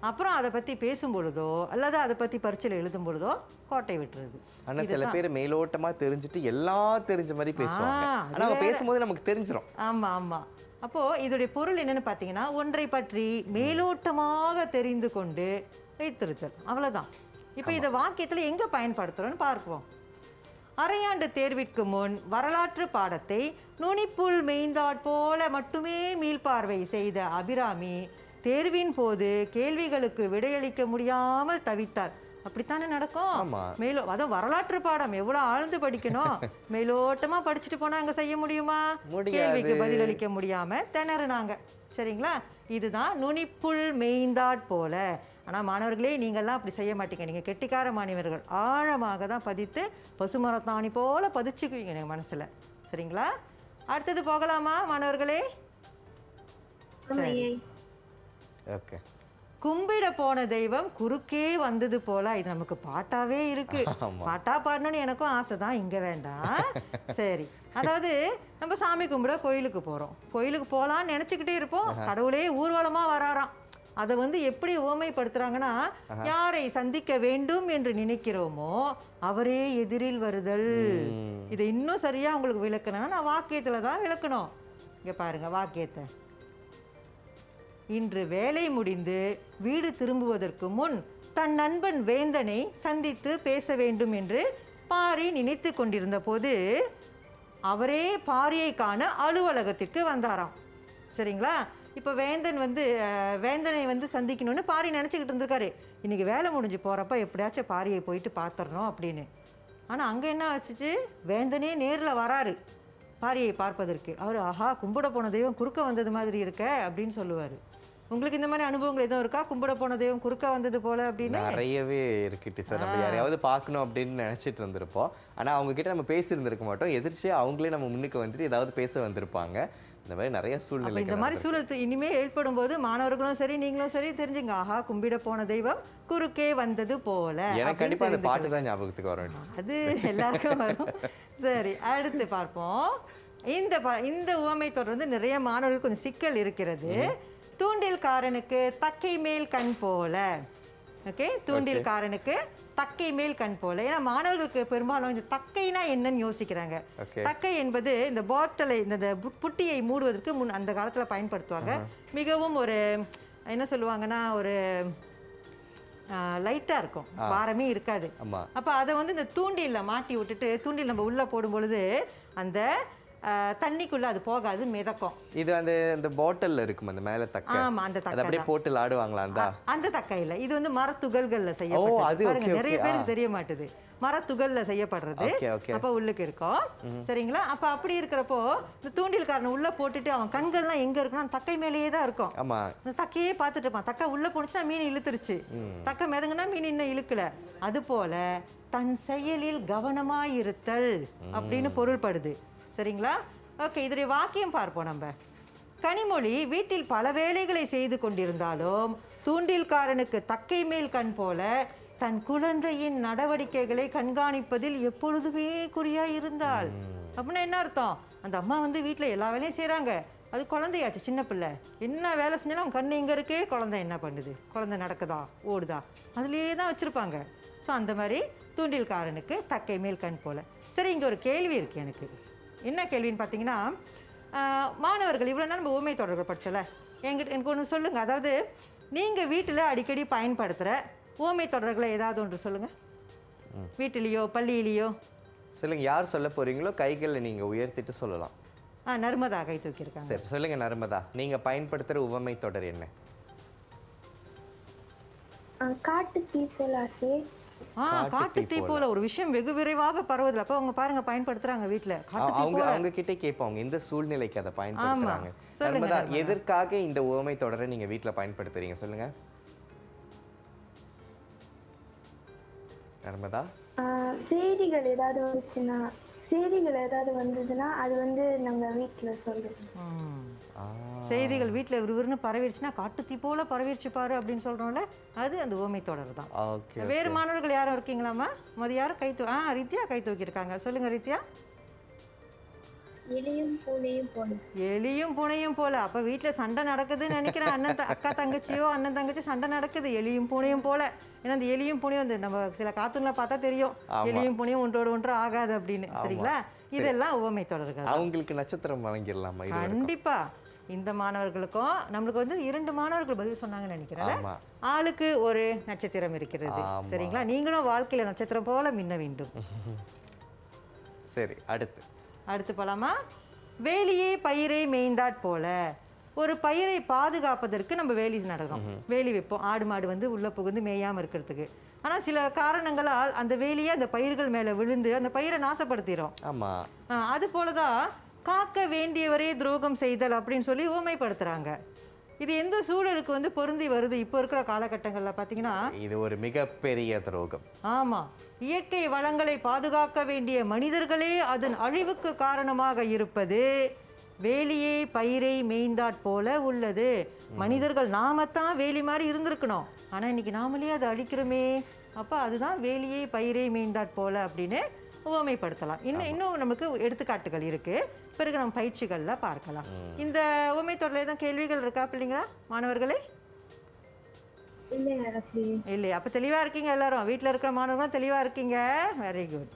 அப்புறம் அதை பற்றி பேசும் பொழுதோ அல்லது அதை பற்றி பரீட்சையில் எழுதும் பொழுதோ கோட்டை விட்டுறது ஆனா சில பேர் மேலோட்டமா தெரிஞ்சுட்டு எல்லாம் தெரிஞ்ச மாதிரி பேசுவாங்க ஆ, ஆனா அவங்க பேசும்போது நமக்கு தெரிஞ்சிரும் ஆமா ஆமா அப்போ இதோடைய பொருள் என்னன்னு பார்த்தீங்கன்னா ஒன்றை பற்றி மேலோட்டமாக தெரிந்து கொண்டு வைத்திருத்தல் அவ்வளவுதான் இப்போ இதை வாக்கியத்துல எங்க பயன்படுத்துறோம்னு பார்ப்போம் அரையாண்டு தேர்விற்கு முன் வரலாற்று பாடத்தை நுனிப்புள் மேய்ந்தாற் போல மட்டுமே மீள்பார்வை செய்த அபிராமி தேர்வின் போது கேள்விகளுக்கு விடையளிக்க முடியாமல் தவித்தார் அப்படித்தானே நடக்கும் ஆமா. மேலோ அதான் வரலாற்று பாடம் எவ்வளவு ஆழ்ந்து படிக்கணும் மேலோட்டமா படிச்சுட்டு போனா அங்க செய்ய முடியுமா முடியாது. கேள்விக்கு பதிலளிக்க முடியாம திணறுனாங்க சரிங்களா இதுதான் நுனிப்புள் மேய்ந்தாற் போல ஆனா மாணவர்களே நீங்கள்லாம் அப்படி செய்ய மாட்டீங்க நீங்க கெட்டிக்கார மாணவர்கள் ஆழமாக தான் பதித்து பசுமரத்தாணி போல பதிச்சுக்குவீங்க நீங்க மனசுல சரிங்களா அடுத்தது போகலாமா மாணவர்களே சரி. ஓகே கும்பிட போன தெய்வம் குறுக்கே வந்தது போல இது நமக்கு பாட்டாவே இருக்கு பாட்டா பாடணும்னு எனக்கும் ஆசை தான் இங்க வேண்டாம் சரி அதாவது நம்ம சாமி கும்பிட கோயிலுக்கு போறோம் கோயிலுக்கு போலாம்னு நினைச்சுக்கிட்டே இருப்போம் கடவுளே ஊர்வலமா வராராம் அதை வந்து எப்படி உவமைப்படுத்துறாங்கன்னா யாரை சந்திக்க வேண்டும் என்று நினைக்கிறோமோ அவரே எதிரில் வருதல் இதை இன்னும் சரியா உங்களுக்கு விளக்கணும்னா நான் வாக்கியத்துல தான் விளக்கணும் இங்க பாருங்க வாக்கியத்தை இன்று வேலை முடிந்து வீடு திரும்புவதற்கு முன் தன் நண்பன் வேந்தனை சந்தித்து பேச வேண்டும் என்று பாரி நினைத்து கொண்டிருந்த போது அவரே பாரியை காண அலுவலகத்திற்கு வந்தாராம் சரிங்களா இப்போ வேந்தன் வந்து அஹ், வேந்தனை வந்து சந்திக்கணும்னு பாரி நினச்சிக்கிட்டு இருந்திருக்காரு இன்னைக்கு வேலை முடிஞ்சு போகிறப்ப எப்படியாச்சும் பாரியை போயிட்டு பார்த்துடணும் அப்படின்னு ஆனால் அங்கே என்ன ஆச்சுச்சு வேந்தனே நேரில் வராரு பாரியை பார்ப்பதற்கு அவர் ஆஹா கும்பிட போன தெய்வம் குறுக்க வந்தது மாதிரி இருக்க அப்படின்னு சொல்லுவார் உங்களுக்கு இந்த மாதிரி அனுபவங்கள் எதுவும் இருக்கா கும்பிட போன தெய்வம் குறுக்க வந்தது போல அப்படின்னு நிறையவே இருக்கு டீச்சர் நம்ம யாரையாவது பார்க்கணும் அப்படின்னு நினைச்சிட்டு இருந்திருப்போம் ஆனா அவங்க கிட்ட நம்ம பேசியிருந்திருக்க மாட்டோம் எதிர்ச்சியா அவங்களே நம்ம முன்னுக்கு வந்துட்டு ஏதாவது பேச வந்திருப்பாங்க இந்த மாதிரி நிறைய அப்ப சூழ்நிலை இந்த மாதிரி சூழல் தி- இனிமே ஏற்படும் போது மாணவர்களும் சரி நீங்களும் சரி தெரிஞ்சுங்க ஆஹா கும்பிட போன தெய்வம் குறுக்கே வந்தது போல எனக்கு அப்படின்னு கண்டிப்பா அந்த தெரிந்துக்கணும். பாட்டு தான் ஞாபகத்துக்கு வரும் teacher. அது எல்லாருக்கும் வரும் சரி அடுத்து பார்ப்போம் இந்த ப- இந்த உவமை தொடர்ந்து நிறைய மாணவர்களுக்கு கொஞ்சம் சிக்கல் இருக்கிறது தூண்டில்காரனுக்கு தக்கை மேல் கண் போல ஓகே தூண்டில்காரனுக்கு தக்கை மேல் கண் போல ஏன்னா மாணவர்களுக்கு பெரும்பாலும் இந்த தக்கைனா என்னன்னு யோசிக்கிறாங்க Okay. தக்கை என்பது இந்த பாட்டிலை இந்த இந்த பு- புட்டியை மூடுவதற்கு முன் அந்த காலத்துல பயன்படுத்துவாங்க மிகவும் ஒரு என்ன சொல்லுவாங்கன்னா ஒரு லைட்டாக இருக்கும் பாரமே இருக்காது ஆமா அப்போ அதை வந்து இந்த தூண்டில்ல மாட்டி விட்டுட்டு தூண்டில் நம்ம உள்ளே போடும் பொழுது அந்த ஆஹ், தண்ணிக்குள்ள அது போகாது மிதக்கும் இது அந்த இந்த பாட்டில்ல இருக்கும் அந்த மேல தக்க ஆமா அந்த அது தக்கை அப்படியே போட்டு ஆடுவாங்களா அந்த அந்த தக்கை இல்ல இது வந்து மரத்துகள்கள்ல அது செய்யப்பட்டது பாருங்க okay, நிறைய okay. பேருக்கு தெரிய மாட்டுது மரத்துகள்ல செய்யப்படுறது Okay, okay. அப்ப உள்ளுக்கு இருக்கும் சரிங்களா அப்ப அப்படி இருக்கிறப்போ இந்த தூண்டில்காரனை உள்ள போட்டுட்டு அவன் கண்கள்லாம் எங்க இருக்குன்னா அந்த தக்கை மேலேயே தான் இருக்கும் ஆமா இந்த தக்கையே பார்த்துட்டு இருப்பான் தக்கை உள்ள போனுச்சுன்னா மீன் இழுத்துருச்சு தக்கை மிதங்குனா மீன் இன்னும் இழுக்கல அது போல தன் செயலில் கவனமாயிருத்தல் அப்படின்னு பொருள்படுது சரிங்களா ஓகே இதோடைய வாக்கியம் பார்ப்போம் நம்ம கனிமொழி வீட்டில் பல வேலைகளை செய்து கொண்டிருந்தாலும் தூண்டில்காரனுக்கு தக்கை மேல் கண் போல தன் குழந்தையின் நடவடிக்கைகளை கண்காணிப்பதில் எப்பொழுதுமே குறியா இருந்தாள் அப்படின்னா என்ன அர்த்தம் அந்த அம்மா வந்து வீட்டில் எல்லா வேலையும் செய்கிறாங்க அது குழந்தையாச்சு சின்ன பிள்ளை என்ன வேலை செஞ்சாலும் அவங்க கண்ணு எங்கே இருக்கே குழந்தை என்ன பண்ணுது குழந்தை நடக்குதா ஓடுதா அதுலேயே தான் வச்சுருப்பாங்க ஸோ அந்த மாதிரி தூண்டில்காரனுக்கு தக்கை மேல் கண் போல சரி இங்கே ஒரு கேள்வி இருக்குது எனக்கு என்ன கேள்வின்னு பார்த்தீங்கன்னா ஆஹ், மாணவர்கள் இவ்வளோ நேரம் நம்ம ஊமை தொடர்கள் படிச்சல எங்கிட்ட எனக்கு ஒன்று சொல்லுங்கள் அதாவது நீங்கள் வீட்டில் அடிக்கடி பயன்படுத்துகிற ஊமை தொடர்களை ஏதாவது ஒன்று சொல்லுங்கள் வீட்டிலேயோ பள்ளியிலேயோ சொல்லுங்க யார் சொல்ல போறீங்களோ கைகளை நீங்க உயர்த்திட்டு சொல்லலாம் ஆ நர்மதா கை தூக்கியிருக்காங்க சரி சொல்லுங்க நர்மதா நீங்க பயன்படுத்துற உவமை தொடர் என்ன காட்டு தீ போல் ஆசை ஆ காட்டு காட்டு தீ தீ போல ஒரு விஷயம் வெகு விரைவாக பரவுதுல அப்போ அவங்க பாருங்க பயன்படுத்துறாங்க வீட்டில் காட்டு அவ- தீ அவங்க போல அவங்க கிட்ட கேட்பாங்க எந்த சூழ்நிலைக்கு அதை பயன்படுத்துறாங்க சொல்லுங்க, நர்மதா நர்மதா. எதற்காக இந்த உவமை தொடரை நீங்க வீட்ல பயன்படுத்துறீங்க சொல்லுங்க நர்மதா ஆஹ் செய்திகள் ஏதாவது வந்துச்சுன்னா செய்திகள் ஏதாவது வந்ததுன்னா அது வந்து நம்ம வீட்டில் சொல்லுவோம் ம். ஆ, செய்திகள் வீட்டில் விறுவிறுன்னு பரவிடுச்சுன்னா காட்டு தீ போல பரவிடுச்சு பாரு அப்படின்னு சொல்றோம்ல அது அந்த ஓமை தொடர் தான் ஓகே வேறு மாணவர்கள் யாரும் இருக்கீங்களாம்மா மொதல் யாரும் கை தூ ஆ ரித்யா கை தூக்கியிருக்காங்க சொல்லுங்க ரித்யா எலியும் பூனையும் போல எலியும் பூனையும் போல அப்ப வீட்ல சண்டை நடக்குதுன்னு நினைக்கிறேன் அண்ணன் த- அக்கா தங்கச்சியோ அண்ணன் தங்கச்சி சண்டை நடக்குது எலியும் பூனையும் போல ஏன்னா அந்த எலியும் பூனையும் வந்து நம்ம சில கார்ட்டூன்ல பார்த்தா தெரியும் ஆமா. எலியும் பூனையும் ஒன்றோடு ஒன்று ஆகாது அப்படின்னு சரிங்களா இதெல்லாம் உவமை தொடர்கள் அவங்களுக்கு நட்சத்திரம் வழங்கிடலாமா இது கண்டிப்பா இந்த மாணவர்களுக்கும் நம்மளுக்கு வந்து இரண்டு மாணவர்கள் பதில் சொன்னாங்கன்னு நினைக்கிறேன் ஆமா ஆளுக்கு ஒரு நட்சத்திரம் இருக்கிறது ஆமா. சரிங்களா நீங்களும் வாழ்க்கையில நட்சத்திரம் போல மின்ன வேண்டும் சரி அடுத்து அடுத்து போலாமா வேலியே பயிரை மேய்ந்தாற் போல ஒரு பயிரை பாதுகாப்பதற்கு நம்ம வேலி நடக்கிறோம் வேலி வைப்போம் ஆடு மாடு வந்து உள்ள புகுந்து மேயாம இருக்கிறதுக்கு ஆனா சில காரணங்களால் அந்த வேலியே அந்த பயிர்கள் மேல விழுந்து அந்த பயிரை நாசப்படுத்திடும் ஆமா ஆஹ் அது போலதான் காக்க வேண்டியவரே துரோகம் செய்தல் அப்படின்னு சொல்லி ஊமைப்படுத்துறாங்க இது எந்த சூழலுக்கு வந்து பொருந்தி வருது இப்போ இருக்கிற காலகட்டங்கள்ல பார்த்தீங்கன்னா இது ஒரு மிகப்பெரிய துரோகம் ஆமா இயற்கை வளங்களை பாதுகாக்க வேண்டிய மனிதர்களே அதன் அழிவுக்கு காரணமாக இருப்பது வேலியே பயிரை மேய்ந்தாற் போல உள்ளது மனிதர்கள் நாமத்தான் வேலி மாதிரி இருந்திருக்கணும் ஆனா இன்னைக்கு நாமளே அதை அழிக்கிறோமே அப்ப அதுதான் வேலியே பயிரை மேய்ந்தாற் போல அப்படின்னு உவமைப்படுத்தலாம் இன்னும் இன்னும் நமக்கு எடுத்துக்காட்டுகள் இருக்கு பிறகு நம்ம பயிற்சிகள்ல பார்க்கலாம் இந்த உவமை தொடரில் தான் கேள்விகள் இருக்கா பிள்ளைங்களா மாணவர்களே இல்லை ஆசிரியர் இல்லையா அப்போ தெளிவாக இருக்கீங்க எல்லாரும் வீட்டில் இருக்கிற மாணவர்களும் தெளிவாக இருக்கீங்க வெரி குட்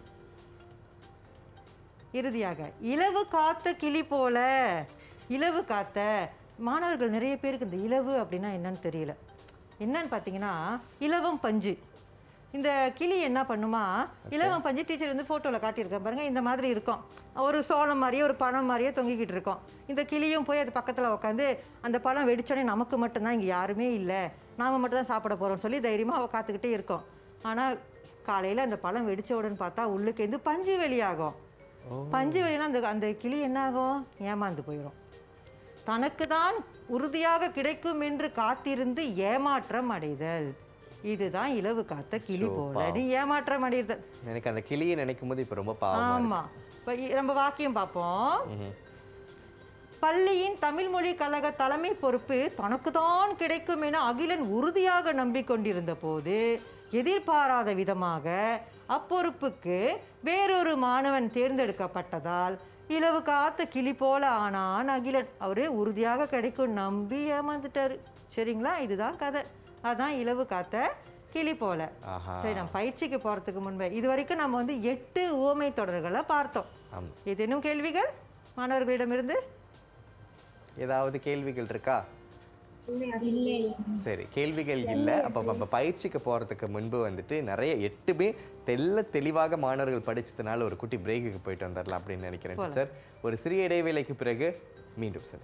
இறுதியாக இலவு காத்த கிளி போல இலவு காத்த மாணவர்கள் நிறைய பேருக்கு இந்த இலவு அப்படின்னா என்னன்னு தெரியல என்னன்னு பார்த்தீங்கன்னா இலவம் பஞ்சு இந்த கிளி என்ன பண்ணுமா இலவம் பஞ்சு டீச்சர் வந்து ஃபோட்டோவில் காட்டியிருக்கேன் பாருங்க இந்த மாதிரி இருக்கும் ஒரு சோளம் மாதிரியே ஒரு பழம் மாதிரியே தொங்கிக்கிட்டு இருக்கும் இந்த கிளியும் போய் அது பக்கத்தில் உட்காந்து அந்த பழம் வெடிச்சோடனே நமக்கு மட்டும்தான் இங்கே யாருமே இல்லை நாம மட்டும் தான் சாப்பிட போகிறோம்னு சொல்லி தைரியமாக அவள் காத்துக்கிட்டே இருக்கோம் ஆனால் காலையில் அந்த பழம் வெடிச்ச உடனே பார்த்தா உள்ளுக்கு இருந்து பஞ்சு வெளியாகும் பஞ்சு வெளியினா அந்த அந்த கிளி என்ன ஆகும் ஏமாந்து போயிடும் தனக்கு தான் உறுதியாக கிடைக்கும் என்று காத்திருந்து ஏமாற்றம் அடைதல் இதுதான் இலவு காத்த கிளி சோ, போல பாவம். நீ ஏமாற்றம் அடைதல் எனக்கு அந்த கிளியை நினைக்கும் போது இப்ப ரொம்ப பாவமா இருக்கு. ஆமா இப்ப இ- நம்ம வாக்கியம் பார்ப்போம் பள்ளியின் தமிழ் மொழி கழக தலைமை பொறுப்பு தனக்கு தான் கிடைக்கும் என அகிலன் உறுதியாக நம்பிக்கொண்டிருந்த போது எதிர்பாராத விதமாக அப்பொறுப்புக்கு வேறொரு மாணவன் தேர்ந்தெடுக்கப்பட்டதால் இலவு காத்த கிளி போல ஆனான் அகிலன் அவரு உறுதியாக கிடைக்கும் நம்பி ஏமாந்துட்டாரு சரிங்களா இதுதான் கதை அதான் இலவு காத்த கிளி போல ஆஹா. சரி நம்ம பயிற்சிக்கு போறதுக்கு முன்பே இது வரைக்கும் நம்ம வந்து எட்டு ஊமை தொடர்களை பார்த்தோம் ஆமா ஏதேனும் கேள்விகள் மாணவர்களிடமிருந்து ஏதாவது கேள்விகள் இருக்கா இல்லை சரி கேள்விகள் இல்லை அப்போ நம்ம பயிற்சிக்கு போகிறதுக்கு முன்பு வந்துட்டு நிறைய எட்டுமே தெல்ல தெளிவாக மாணவர்கள் படிச்சதுனால ஒரு குட்டி பிரேக்குக்கு போயிட்டு வந்துடலாம் அப்படின்னு நினைக்கிறேன் போலாம். சார் ஒரு சிறிய இடைவேளைக்கு பிறகு மீண்டும் சரி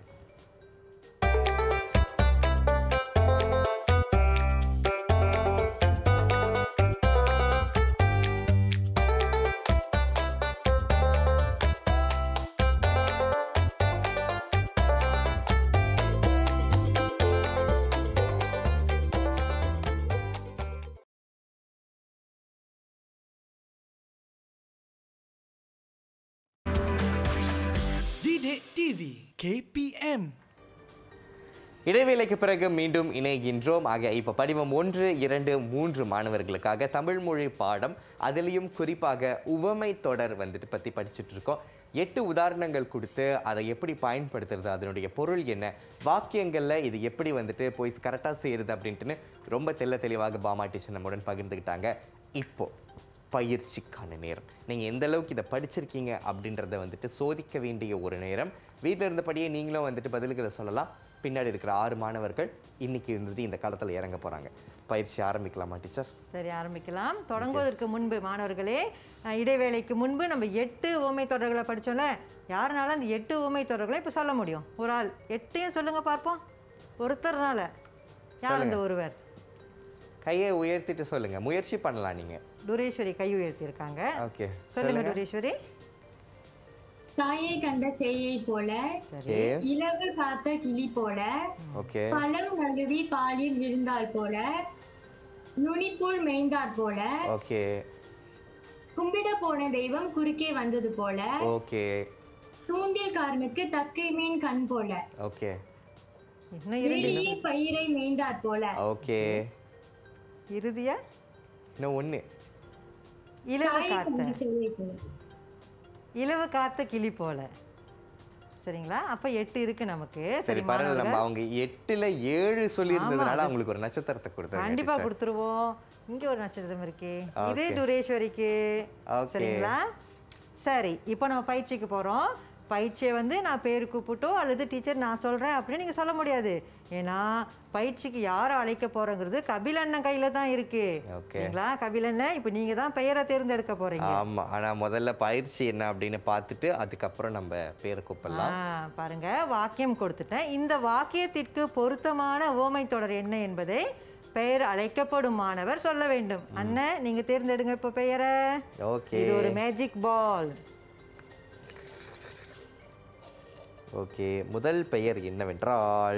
Didik TV KPM இடைவேளைக்கு பிறகு மீண்டும் இணைகின்றோம் ஆக இப்போ படிவம் ஒன்று இரண்டு மூன்று மாணவர்களுக்காக தமிழ் மொழி பாடம் அதுலேயும் குறிப்பாக உவமை தொடர் வந்துட்டு பற்றி படிச்சுட்டு இருக்கோம் எட்டு உதாரணங்கள் கொடுத்து அதை எப்படி பயன்படுத்துறது அதனுடைய பொருள் என்ன வாக்கியங்களில் இது எப்படி வந்துட்டு போய் கரெக்டாக செய்யறது அப்படின்ட்டுன்னு ரொம்ப தெள்ள தெளிவாக பாமா டீச்சர் நம்முடன் பகிர்ந்துக்கிட்டாங்க இப்போ பயிற்சிக்கான நேரம் நீங்கள் எந்த அளவுக்கு இதை படிச்சிருக்கீங்க அப்படின்றத வந்துட்டு சோதிக்க வேண்டிய ஒரு நேரம் வீட்டில் இருந்தபடியே நீங்களும் வந்துட்டு பதில்களை சொல்லலாம் பின்னாடி இருக்கிற ஆறு மாணவர்கள் இன்னைக்கு இருந்துட்டு இந்த காலத்தில் இறங்க போகிறாங்க பயிற்சி ஆரம்பிக்கலாமா டீச்சர் சரி ஆரம்பிக்கலாம் தொடங்குவதற்கு முன்பு மாணவர்களே அஹ், இடைவேளைக்கு முன்பு நம்ம எட்டு ஊமை தொடர்களை படிச்சோம்ல யாருனால அந்த எட்டு ஊமை தொடர்களை இப்போ சொல்ல முடியும் ஒரு ஆள் எட்டையும் சொல்லுங்க பார்ப்போம் ஒருத்தர்னால யார் அந்த ஒருவர் கையை உயர்த்திட்டு சொல்லுங்க முயற்சி பண்ணலாம் நீங்க டூரேஸ்வரி கை உயர்த்தியிருக்காங்க ஓகே சொல்லுங்க டூரேஸ்வரி தாயை கண்ட சேயை போல ஓகே இலவு காத்த கிளி போல ஓகே பழம் நழுவி பாலில் விழுந்தால் போல நுனிப்புள் மேய்ந்தாற் போல ஓகே கும்பிட போன தெய்வம் குறுக்கே வந்தது போல ஓகே தூண்டில் காரனுக்கு தக்கை மீன் கண் போல ஓகே இன்னும் இரண்டு வெளியே பயிரை மேய்ந்தாற் போல ஓகே இறுதியா இன்னும் ஒன்று இலவு தாயை காத்த கண்ட சேயை போல இலவு காத்த கிளி போல சரிங்களா அப்ப எட்டு இருக்கு நமக்கு சரி சரி பரவாயில்ல நம்ம மாணவர்கள் அவங்க எட்டுல ஏழு சொல்லி இருந்ததுனால அது- அவங்களுக்கு ஒரு நட்சத்திரத்தை கொடுத்தாங்க கண்டிப்பா கொடுத்துருவோம் இங்க ஒரு நட்சத்திரம் இருக்கு இது Okay. டுரேஸ்வரிக்கு Okay. சரிங்களா சரி இப்போ நம்ம பயிற்சிக்கு போறோம் பயிற்சியை வந்து நான் பேர் கூப்பிட்டோ அல்லது டீச்சர் நான் சொல்றேன் அப்படின்னு நீங்க சொல்ல முடியாது ஏன்னா பயிற்சிக்கு யாரை அழைக்க போறோங்கிறது கபில் அண்ணன் கையில தான் இருக்கு Okay. சரிங்களா கபில் அண்ணன் இப்போ நீங்க தான் பெயரை தேர்ந்தெடுக்க போறீங்க ஆமா ஆனா முதல்ல பயிற்சி என்ன அப்படின்னு பார்த்துட்டு அதுக்கப்புறம் நம்ம பேர் கூப்பிடலாம் ஆ, பாருங்க வாக்கியம் கொடுத்துட்டேன் இந்த வாக்கியத்திற்கு பொருத்தமான ஓமை தொடர் என்ன என்பதை பெயர் அழைக்கப்படும் மாணவர் சொல்ல வேண்டும் அண்ணன் நீங்க தேர்ந்தெடுங்க இப்ப பெயரை ஓகே இது ஒரு மேஜிக் பால் ஓகே முதல் பெயர் என்னவென்றால்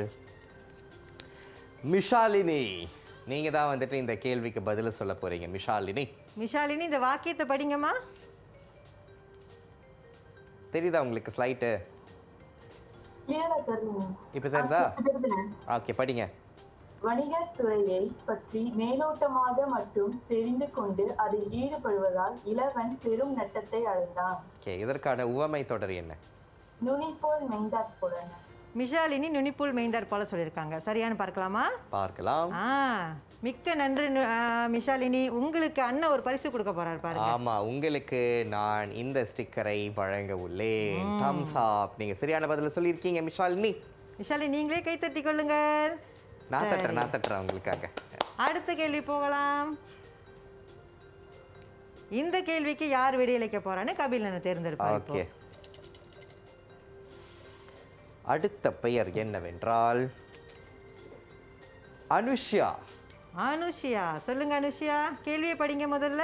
மிஷாலினி நீங்க தான் வந்துட்டு இந்த கேள்விக்கு பதில சொல்ல போறீங்க மிஷாலினி மிஷாலினி இந்த வாக்கியத்தை படிங்கம்மா தெரியுதா உங்களுக்கு ஸ்லைட்டு கிளியரா தருங்க இப்போ தெரியுதா தெரியுதுண்ணே. ஓகே படிங்க வணிகத் துறையை பற்றி மேலோட்டமாக மட்டும் தெரிந்து கொண்டு அதில் ஈடுபடுவதால் இளவன் பெரும் நட்டத்தை அடைந்தான் ஓகே இதற்கான உவமை தொடர் என்ன நுனி போல் மெய்தாற் போலன மிஷாலினி நுனிப்புல் மெய்ந்தார் போல சொல்லியிருக்காங்க சரியான்னு பார்க்கலாமா பார்க்கலாம் ஆ மிக்க நன்றி நு- ஆ, மிஷாலினி உங்களுக்கு அண்ணன் ஒரு பரிசு கொடுக்க போறாரு பாருங்க ஆமா உங்களுக்கு நான் இந்த ஸ்டிக்கரை வழங்க உள்ளேன் தம்ஸ் அப் நீங்க சரியான பதில சொல்லியிருக்கீங்க மிஷாலினி மிஷாலினி நீங்களே கை தட்டி கொள்ளுங்கள் நான் தட்டுறேன் நான் தட்டுறேன் உங்களுக்காக அடுத்த கேள்வி போகலாம் இந்த கேள்விக்கு யார் விடையளிக்க போறான்னு கபிலனை தேர்ந்தெடுப்பார் இப்போ. ஓகே அடுத்த பெயர் என்னவென்றால் அனுஷ்யா அனுஷியா சொல்லுங்க அனுஷியா கேள்வியை படிங்க முதல்ல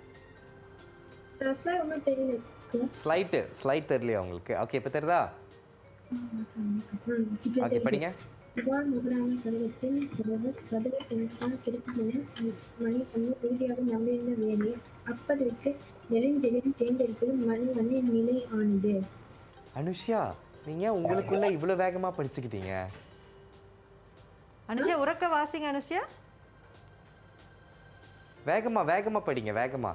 ரசா ஒன்றும் தெரியல ஸ்லைட்டு ஸ்லைட் தெரியலையா உங்களுக்கு ஓகே இப்போ தெரியுதா ஓகே படிங்க புகார் முதலான கடிதத்தில் ஒருவர் பதவி தனக்கான கிடைக்கும் என மணி பண்ணி உறுதியாக நம்பியிருந்த வேலை அப்பதற்கு நெடுஞ்செழில் தேர்ந்தெடுப்பது மணிவண்ணின் நிலை ஆனது அனுஷ்யா நீங்க உங்களுக்குள்ள இவ்வளவு வேகமா படிச்சுக்கிட்டீங்க அனுஷியா உறக்க வாசிங்க அனுஷியா வேகமா வேகமா படிங்க வேகமா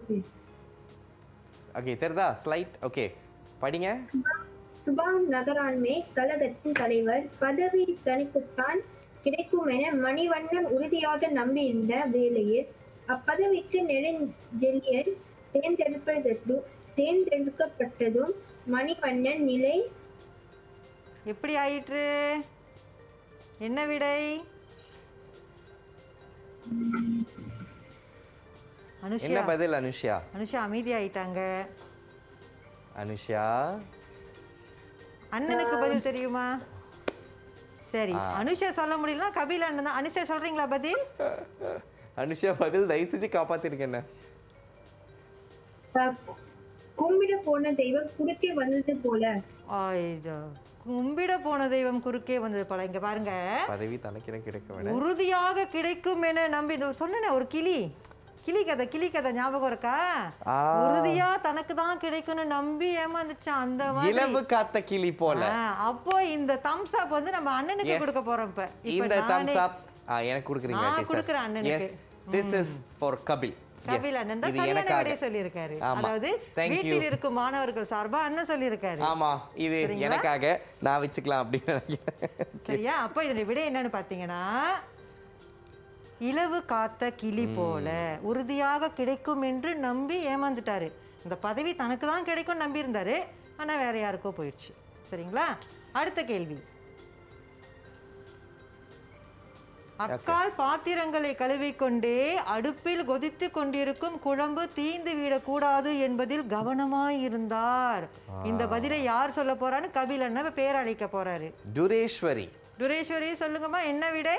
ஓகே தெரியுதா ஸ்லைட் ஓகே படிங்க சுபான் நகராண்மை கழகத்தின் தலைவர் பதவி தனிக்குத்தான் கிடைக்கும் என மணிவண்ணன் உறுதியாக நம்பியிருந்த வேளையில் அப்பதவிக்கு நெடுஞ்செழியன் தேர்ந்தெடுப்பதற்கும் தேர்ந்தெடுக்கப்பட்டதும் மணிவண்ணன் நிலை எப்படி ஆயிற்று என்ன விடை என்ன அனுஷியா பதில் அனுஷ்யா அனுஷா அமைதி ஆயிட்டாங்க அனுஷ்யா அண்ணனுக்கு பதில் தெரியுமா சரி அனுஷா சொல்ல முடியலனா கபில் அண்ணன் தான் அனுஷா சொல்றீங்களா பதில் அனுஷ்யா பதில் தயவு செஞ்சு காப்பாத்திருக்கேன் என்ன அஹ், கும்பிட போன தெய்வம் குறுக்கே வந்தது போல ஐயோ கும்பிட போன தெய்வம் குறுக்கே வந்தது போல இங்க பாருங்க பதவி தனக்கிட கிடைக்க வேணும் உறுதியாக கிடைக்கும் என நம்பி இதோ சொன்னேனே ஒரு கிளி கிளி கதை கிளி கதை ஞாபகம் இருக்கா ஆ. உறுதியா தனக்கு தான் கிடைக்கும்னு நம்பி ஏமாந்துச்சான் அந்த மாதிரி இளவு காத்த கிளி போல ஆ, அப்போ இந்த தம்ஸ் அப் வந்து நம்ம அண்ணனுக்கு Yes. கொடுக்க போறோம் இப்ப இப்ப இந்த நானே- தம்ஸ் அப் எனக்கு கொடுக்குறீங்க நான் கொடுக்குறேன் அண்ணனுக்கு. Yes this is for Kapil Yes. Kapil அண்ணன் தான் இது சரியான எனக்காக. விடை சொல்லியிருக்காரு ஆமா. அதாவது Thank you. வீட்டில் இருக்கும் மாணவர்கள் சார்பா அண்ணன் சொல்லியிருக்காரு ஆமா இது சரிங்களா? எனக்காக நான் வச்சுக்கலாம் அப்படின்னு நினைக்கிறேன் சரியா அப்போ இதோட விடை என்னன்னு பார்த்தீங்கன்னா இலவு காத்த கிளி போல உறுதியாக கிடைக்கும் என்று நம்பி ஏமாந்துட்டாரு இந்த பதவி தனக்கு தான் கிடைக்கும் நம்பி இருந்தாரு ஆனா வேற யாருக்கோ போயிடுச்சு சரிங்களா அடுத்த கேள்வி அக்கால் பாத்திரங்களை கழுவிக்கொண்டே அடுப்பில் கொதித்து கொண்டிருக்கும் குழம்பு தீந்து விடக்கூடாது என்பதில் கவனமாயிருந்தார் இந்த பதிலை யார் சொல்ல போறான்னு கபில் அண்ணன் பேர் அழைக்க போறாரு துரேஸ்வரி துரேஸ்வரி சொல்லுங்கம்மா என்ன விடை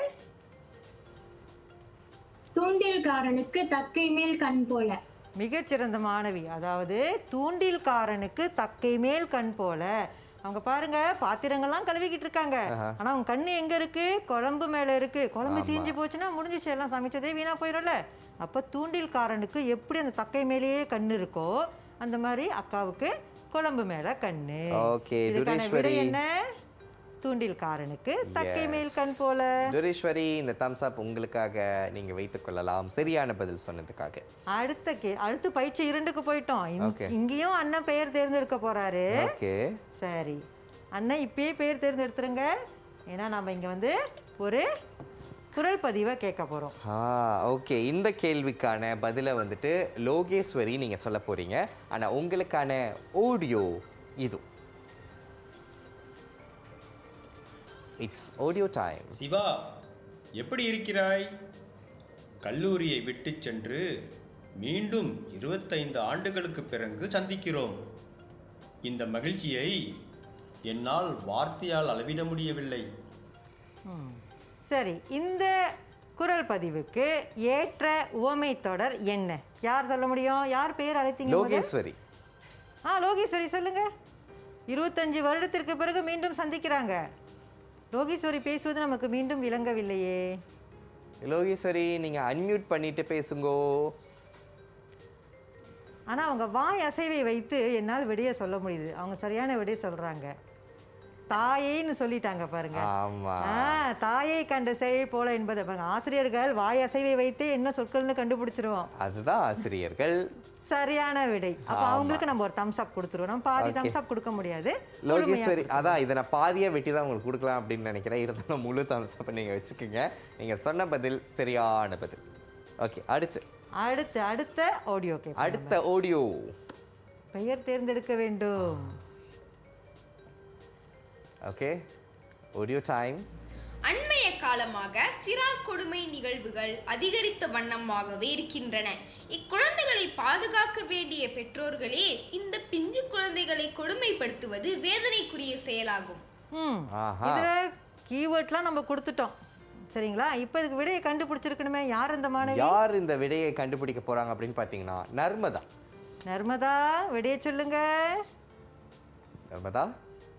தூண்டில்காரனுக்கு தக்கை மேல் கண் போல மிகச்சிறந்த மாணவி அதாவது தூண்டில்காரனுக்கு தக்கை மேல் கண் போல அவங்க பாருங்க பாத்திரங்கள்லாம் கழுவிக்கிட்டு இருக்காங்க ஆனா அவங்க கண்ணு எங்க இருக்கு குழம்பு மேல இருக்கு குழம்பு தீஞ்சு போச்சுன்னா முடிஞ்சிச்சு எல்லாம் சமைச்சதே வீணா போயிடும்ல அப்ப தூண்டில்காரனுக்கு எப்படி அந்த தக்கை மேலேயே கண்ணு இருக்கோ அந்த மாதிரி அக்காவுக்கு குழம்பு மேல கண்ணு Okay, இதுக்கான விடை துரேஸ்வரி. என்ன தூண்டில்காரனுக்கு தக்கை மேல் Yes. கண் போல துரேஸ்வரி இந்த தம்ஸ் அப் உங்களுக்காக நீங்க வைத்துக் கொள்ளலாம் சரியான பதில் சொன்னதுக்காக அடுத்த கே அடுத்து பயிற்சி இரண்டுக்கு போயிட்டோம் இங்க- Okay. இங்கேயும் அண்ணன் பெயர் தேர்ந்தெடுக்க போறாரு ஓகே சரி அண்ணன் இப்பயே பேர் தேர்ந்தெடுத்துருங்க ஏன்னா நம்ம இங்கே வந்து ஒரு குரல் பதிவை கேட்க போகிறோம் ஆ ஓகே இந்த கேள்விக்கான பதிலை வந்துட்டு லோகேஸ்வரி நீங்கள் சொல்ல போகிறீங்க ஆனால் உங்களுக்கான ஆடியோ இது இட்ஸ் ஆடியோ டைம் சிவா எப்படி இருக்கிறாய் கல்லூரியை விட்டுச் சென்று மீண்டும் இருபத்தைந்து ஆண்டுகளுக்கு பிறகு சந்திக்கிறோம் இந்த மகிழ்ச்சியை என்னால் வார்த்தையால் அளவிட முடியவில்லை சரி இந்த குரல் பதிவுக்கு ஏற்ற உவமை தொடர் என்ன யார் சொல்ல முடியும் யார் பேர் அழைத்தீங்க முதல்ல? லோகேஸ்வரி ஆ லோகேஸ்வரி சொல்லுங்க இருபத்தஞ்சு வருடத்திற்கு பிறகு மீண்டும் சந்திக்கிறாங்க லோகேஸ்வரி பேசுவது நமக்கு மீண்டும் விளங்கவில்லையே லோகேஸ்வரி நீங்கள் அன்மியூட் பண்ணிட்டு பேசுங்கோ ஆனால் அவங்க வாய் அசைவை வைத்து என்னால் விடைய சொல்ல முடியுது அவங்க சரியான விடைய சொல்றாங்க தாயைன்னு சொல்லிட்டாங்க பாருங்க ஆமா ஆ தாயை கண்ட சேவை போல என்பதை பாருங்க ஆசிரியர்கள் வாய் அசைவை வைத்தே என்ன சொற்கள்னு கண்டுபிடிச்சிருவோம் அதுதான் ஆசிரியர்கள் சரியான விடை அப்போ அவங்களுக்கு நம்ம ஒரு தம்ஸ் அப் கொடுத்துருவோம் நம்ம பாதி தம்ஸ் அப் கொடுக்க முடியாது லோகேஸ்வரி அதான் இதை நான் பாதியாக வெட்டி தான் உங்களுக்கு கொடுக்கலாம் அப்படின்னு நினைக்கிறேன் இருந்தாலும் முழு தம்சப்பை நீங்கள் வச்சுக்கோங்க நீங்கள் சொன்ன பதில் சரியான பதில் ஓகே அடுத்து அடுத்து அடுத்த ஆடியோ கேட்போம் அடுத்த ஆடியோ பெயர் தேர்ந்தெடுக்க வேண்டும் ஓகே ஆடியோ டைம் அண்மைய காலமாக சிறார் கொடுமை நிகழ்வுகள் அதிகரித்த வண்ணமாகவே இருக்கின்றன இக்குழந்தைகளை பாதுகாக்க வேண்டிய பெற்றோர்களே இந்த பிஞ்சு குழந்தைகளை கொடுமைப்படுத்துவது வேதனைக்குரிய செயலாகும் ம் ஆஹா. இதுல கீவேர்ட்லாம் நம்ம கொடுத்துட்டோம் சரிங்களா இப்போ இதுக்கு விடையை கண்டுபிடிச்சிருக்கணுமே யார் இந்த மாணவி யார் இந்த விடையை கண்டுபிடிக்க போறாங்க அப்படின்னு பார்த்தீங்கன்னா நர்மதா நர்மதா விடையை சொல்லுங்க நர்மதா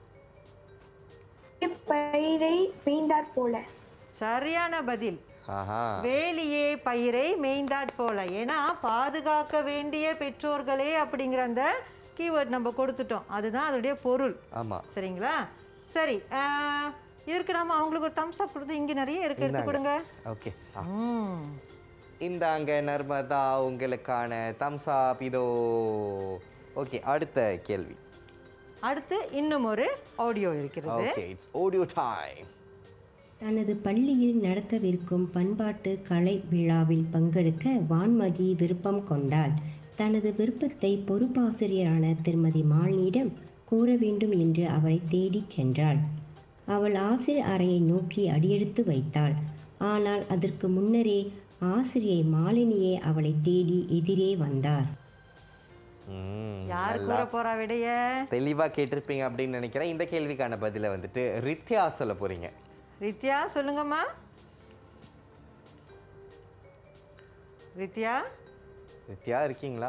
பயிரை மீண்டாற் போல சரியான பதில் ஆஹா வேலியே பயிரை மேய்ந்தாற் போல ஏன்னா பாதுகாக்க வேண்டிய பெற்றோர்களே அப்படிங்கிற அந்த கீவேர்ட் நம்ம கொடுத்துட்டோம் அதுதான் அதோடைய பொருள் ஆமா சரிங்களா சரி ஆஹ், இதற்கு நாம அவங்களுக்கு ஒரு தம்ஸ் அப் கொடுத்து இங்க நிறைய இருக்கு எடுத்து கொடுங்க ஓகே ம் இந்தாங்க நர்மதா உங்களுக்கான தம்சா இதோ ஓகே அடுத்த கேள்வி அடுத்து இன்னும் ஒரு ஆடியோ இருக்கிறது ஓகே இட்ஸ் ஆடியோ டைம் தனது பள்ளியில் நடக்கவிருக்கும் பண்பாட்டு கலை விழாவில் பங்கெடுக்க வான்மதி விருப்பம் கொண்டாள் தனது விருப்பத்தை பொறுப்பாசிரியரான திருமதி மாலினியிடம் கூற வேண்டும் என்று அவரை தேடிச் சென்றாள் அவள் ஆசிரியர் அறையை நோக்கி அடியெடுத்து வைத்தாள் ஆனால் அதற்கு முன்னரே ஆசிரியை மாலினியே அவளை தேடி எதிரே வந்தார் ம், யார் நல்லா கூற போறா விடைய தெளிவா கேட்டிருப்பீங்க அப்படின்னு நினைக்கிறேன் இந்த கேள்விக்கான பதிலை வந்துட்டு ரித்யா சொல்ல போறீங்க ரித்யா சொல்லுங்கம்மா ரித்யா ரித்யா இருக்கீங்களா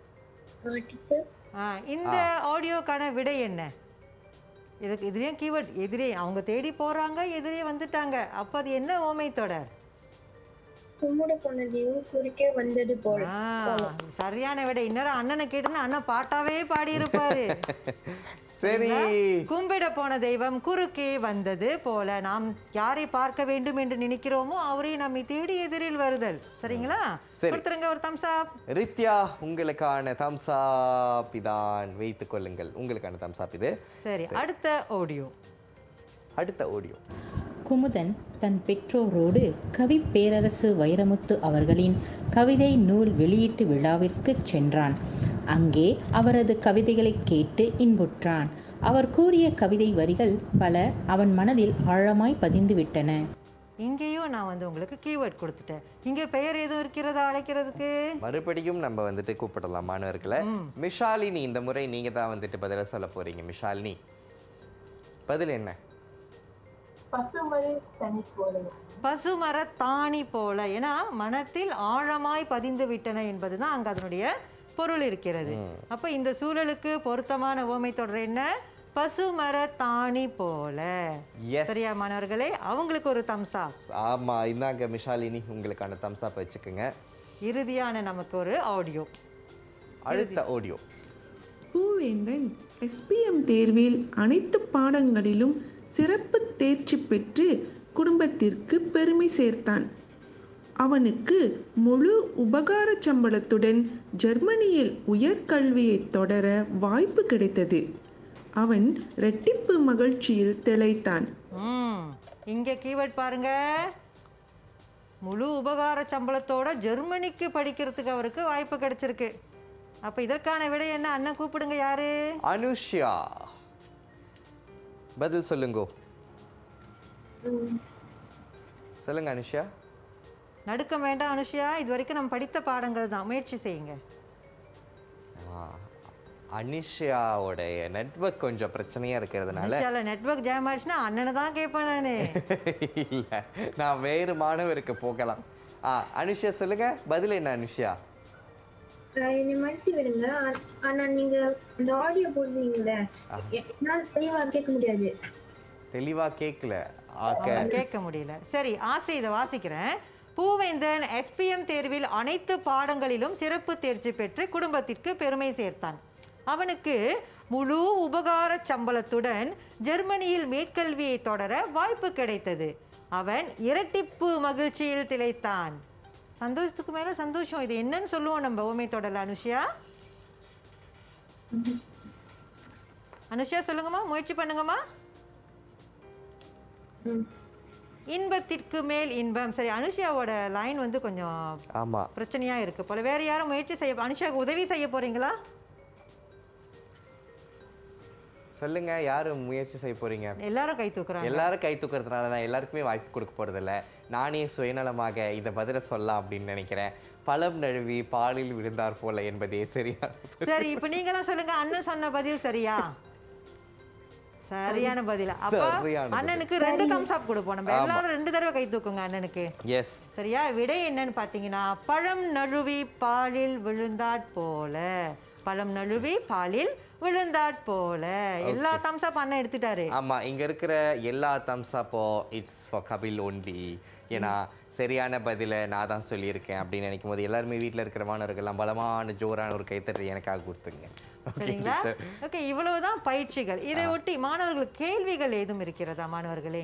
ஆ, இந்த ஆடியோக்கான விடை என்ன இதுக்கு இதுலேயும் கீவேர்ட் எதிரே அவங்க தேடி போறாங்க எதிரே வந்துட்டாங்க அப்போ அது என்ன ஓமை தொடர் கும்பிட போன தெய்வம் குறுக்கே வந்தது போல ஆ, சரியான விடை இன்னொரு அண்ணனை கேட்டுன்னா அண்ணன் பாட்டாவே பாடி இருப்பாரு சரி கும்பிட போன தெய்வம் குறுக்கே வந்தது போல நாம் யாரை பார்க்க வேண்டும் என்று நினைக்கிறோமோ அவரை நம்மை தேடி எதிரில் வருதல் சரிங்களா சரி. கொடுத்துருங்க ஒரு தம்ஸ் அப் ரித்யா உங்களுக்கான தம்சா இதான் வைத்துக் கொள்ளுங்கள் உங்களுக்கான தம்சா இது சரி அடுத்த ஆடியோ அடுத்த ஆடியோ குமுதன் தன் பெற்றோரோடு கவி பேரரசு வைரமுத்து அவர்களின் கவிதை நூல் வெளியீட்டு விழாவிற்கு சென்றான் அங்கே அவரது கவிதைகளை கேட்டு இன்புற்றான் அவர் கூறிய கவிதை வரிகள் பல அவன் மனதில் ஆழமாய் பதிந்து விட்டன இங்கேயும் நான் வந்து உங்களுக்கு கீவேர்ட் கொடுத்துட்டேன் இங்கே பெயர் எதுவும் இருக்கிறதா அழைக்கிறதுக்கு மறுபடியும் நம்ம வந்துட்டு கூப்பிடலாம் மாணவர்களை மிஷாலினி இந்த முறை நீங்க தான் வந்துட்டு பதில சொல்ல போறீங்க மிஷாலினி பதில் என்ன பசுமழை தனி போல பசுமர தாணி போல ஏன்னா மனத்தில் ஆழமாய் பதிந்து விட்டன என்பதுதான் அங்க அதனுடைய பொருள் இருக்கிறது அப்ப இந்த சூழலுக்கு பொருத்தமான ஓமை தொடர் என்ன பசுமர தாணி போல Yes. சரியா மாணவர்களே அவங்களுக்கு ஒரு தம்சா ஆமா இந்தாங்க மிஷாலினி உங்களுக்கான தம்சா வச்சுக்கோங்க இறுதியான நமக்கு ஒரு ஆடியோ அடுத்த ஆடியோ பூவேந்தன் எஸ்பிஎம் தேர்வில் அனைத்து பாடங்களிலும் சிறப்பு தேர்ச்சி பெற்று குடும்பத்திற்கு பெருமை சேர்த்தான் அவனுக்கு முழு உபகார சம்பளத்துடன் ஜெர்மனியில் உயர்கல்வியை தொடர வாய்ப்பு கிடைத்தது அவன் ரெட்டிப்பு மகிழ்ச்சியில் திளைத்தான் ம் இங்கே கீவேர்ட் பாருங்க முழு உபகார சம்பளத்தோட ஜெர்மனிக்கு படிக்கிறதுக்கு அவருக்கு வாய்ப்பு கிடைச்சிருக்கு அப்ப இதற்கான விடை என்ன அண்ணன் கூப்பிடுங்க யாரு அனுஷ்யா பதில் சொல்லுங்கோ சொல்லுங்க அனுஷ்யா நடுக்கம் வேண்டாம் அனுஷியா இது வரைக்கும் நம்ம படித்த பாடங்கள் தான் முயற்சி செய்யுங்க ஆ, அனுஷ்யாவுடைய நெட்வொர்க் கொஞ்சம் பிரச்சனையா இருக்கிறதுனால அனுஷியால நெட்வொர்க் ஜாம் ஆயிடுச்சுன்னா அண்ணனை தான் கேட்பேன் நானு இல்ல நான் வேறு மாணவருக்கு போகலாம் ஆ அனுஷ்யா சொல்லுங்க பதில் என்ன அனுஷ்யா அஹ் என்னை மன்னிச்சு விடுங்க ஆ- ஆனா நீங்க அந்த ஆடியோ போடுறீங்களே என்னால தெளிவா கேட்க முடியாது தெளிவா கேட்கல ஆக்க கேட்க முடியல சரி ஆசிரியர் இதை வாசிக்கிறேன் பூவேந்தன் எஸ்பிஎம் தேர்வில் அனைத்து பாடங்களிலும் சிறப்பு தேர்ச்சி பெற்று குடும்பத்திற்கு பெருமை சேர்த்தான் அவனுக்கு முழு உபகார சம்பளத்துடன் ஜெர்மனியில் மேற்கல்வியை தொடர வாய்ப்பு கிடைத்தது அவன் இரட்டிப்பு மகிழ்ச்சியில் திளைத்தான் சந்தோஷத்துக்கு மேல சந்தோஷம் இது என்னன்னு சொல்லுவோம் நம்ம ஓமை தொடரல அனுஷியா அனுஷியா சொல்லுங்கம்மா முயற்சி பண்ணுங்கம்மா இன்பத்திற்கு மேல் இன்பம் சரி அனுஷியாவோட லைன் வந்து கொஞ்சம் ஆமா பிரச்சனையா இருக்கு போல வேற யாரும் முயற்சி செய்ய அனுஷியாவுக்கு உதவி செய்ய போறீங்களா சொல்லுங்க யாரு முயற்சி செய்ய போறீங்க எல்லாரும் கை தூக்குறாங்க எல்லாரும் கை தூக்குறதுனால நான் எல்லாருக்குமே வாய்ப்பு கொடுக்க போறதில்ல நானே சுயநலமாக இதை பதில சொல்லலாம் அப்படின்னு நினைக்கிறேன் பழம் நழுவி பாலில் விழுந்தார் போல என்பதே சரியா சரி இப்போ நீங்களாம் சொல்லுங்க அண்ணன் சொன்ன பதில் சரியா சரியான பதில் அப்ப சரியான பதில். அண்ணனுக்கு ரெண்டு தம்ஸ் அப் கொடுப்போம் நம்ம ஆமா. எல்லாரும் ரெண்டு தடவை கை தூக்குங்க அண்ணனுக்கு எஸ் சரியா விடை என்னன்னு பார்த்தீங்கன்னா பழம் நழுவி பாலில் விழுந்தாற் போல பழம் நழுவி பாலில் விழுந்தாற் போல எல்லா தம்ஸ் அப் அண்ணன் எடுத்துட்டாரு ஆமா இங்க இருக்கிற எல்லா தம்ஸ் அப்போ இட்ஸ் ஃபார் கபில் ஒன்லி ஏன்னா சரியான பதில நான் தான் சொல்லியிருக்கேன் அப்படின்னு நினைக்கும் போது எல்லாருமே வீட்டில் இருக்கிற மாணவர்கள்லாம் பலமான ஜோரான ஒரு கைத்தறி எனக்காக கொடுத்துங்க Okay, சரிங்களா teacher. ஓகே இவ்வளவுதான் பயிற்சிகள் இதை ஒட்டி மாணவர்களுக்கு கேள்விகள் ஏதும் இருக்கிறதா மாணவர்களே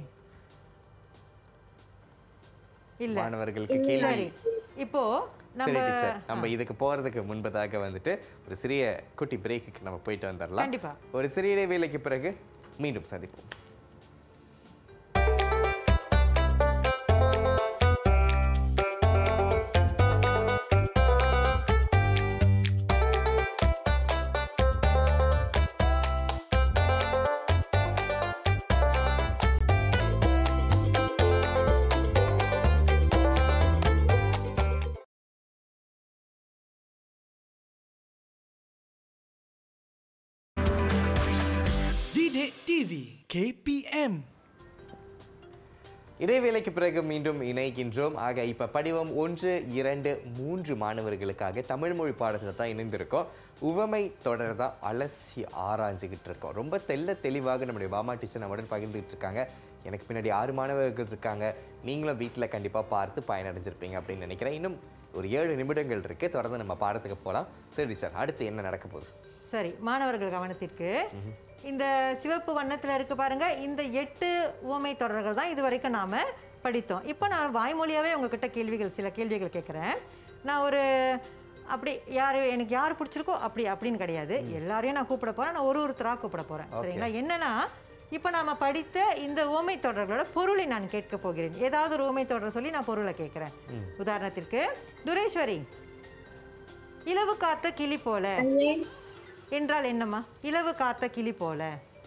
இல்ல மாணவர்களுக்கு சரி கேள்வி இப்போ நம்ம சரி டீச்சர் நம்ம இதுக்கு போறதுக்கு முன்பதாக வந்துட்டு ஒரு சிறிய குட்டி பிரேக்குக்கு நம்ம போயிட்டு வந்துடலாம் கண்டிப்பா. ஒரு சிறிய இடைவேளைக்கு பிறகு மீண்டும் சந்திப்போம் Didik TV KPM இடைவேளைக்கு பிறகு மீண்டும் இணைகின்றோம் ஆக இப்ப படிவம் ஒன்று இரண்டு மூன்று மாணவர்களுக்காக தமிழ் மொழி பாடத்தில் தான் இணைந்திருக்கோம் உவமை தொடர் தான் அலசி ஆராய்ஞ்சுக்கிட்டு இருக்கோம் ரொம்ப தெள்ள தெளிவாக நம்முடைய பாமா டீச்சர் நம்முடன் பகிர்ந்துகிட்டு இருக்காங்க எனக்கு பின்னாடி ஆறு மாணவர்கள் இருக்காங்க நீங்களும் வீட்டில் கண்டிப்பாக பார்த்து பயனடைஞ்சிருப்பீங்க அப்படின்னு நினைக்கிறேன் இன்னும் ஒரு ஏழு நிமிடங்கள் இருக்கு தொடர்ந்து நம்ம பாடத்துக்கு போகலாம் சரி டீச்சர் அடுத்து என்ன நடக்க போகுது சரி மாணவர்கள் கவனத்திற்கு இந்த சிவப்பு வண்ணத்துல இருக்கு பாருங்க இந்த எட்டு உவமை தொடர்கள் தான் இது வரைக்கும் நாம படித்தோம் இப்போ நான் வாய்மொழியாவே உங்ககிட்ட கேள்விகள் சில கேள்விகள் கேட்குறேன் நான் ஒரு அப்படி யார் எனக்கு யார் பிடிச்சிருக்கோ அப்படி அப்படின்னு கிடையாது எல்லாரையும் நான் கூப்பிட போறேன் நான் ஒரு ஒருத்தராக கூப்பிட போறேன் Okay. சரிங்களா என்னன்னா இப்போ நாம படித்த இந்த உவமை தொடர்களோட பொருளை நான் கேட்க போகிறேன் ஏதாவது ஒரு உவமை தொடர் சொல்லி நான் பொருளை கேட்குறேன் உதாரணத்திற்கு துரேஸ்வரி இலவு காத்த கிளி போல என்றால் என்னம்மா இலவு காத்த கிளி போல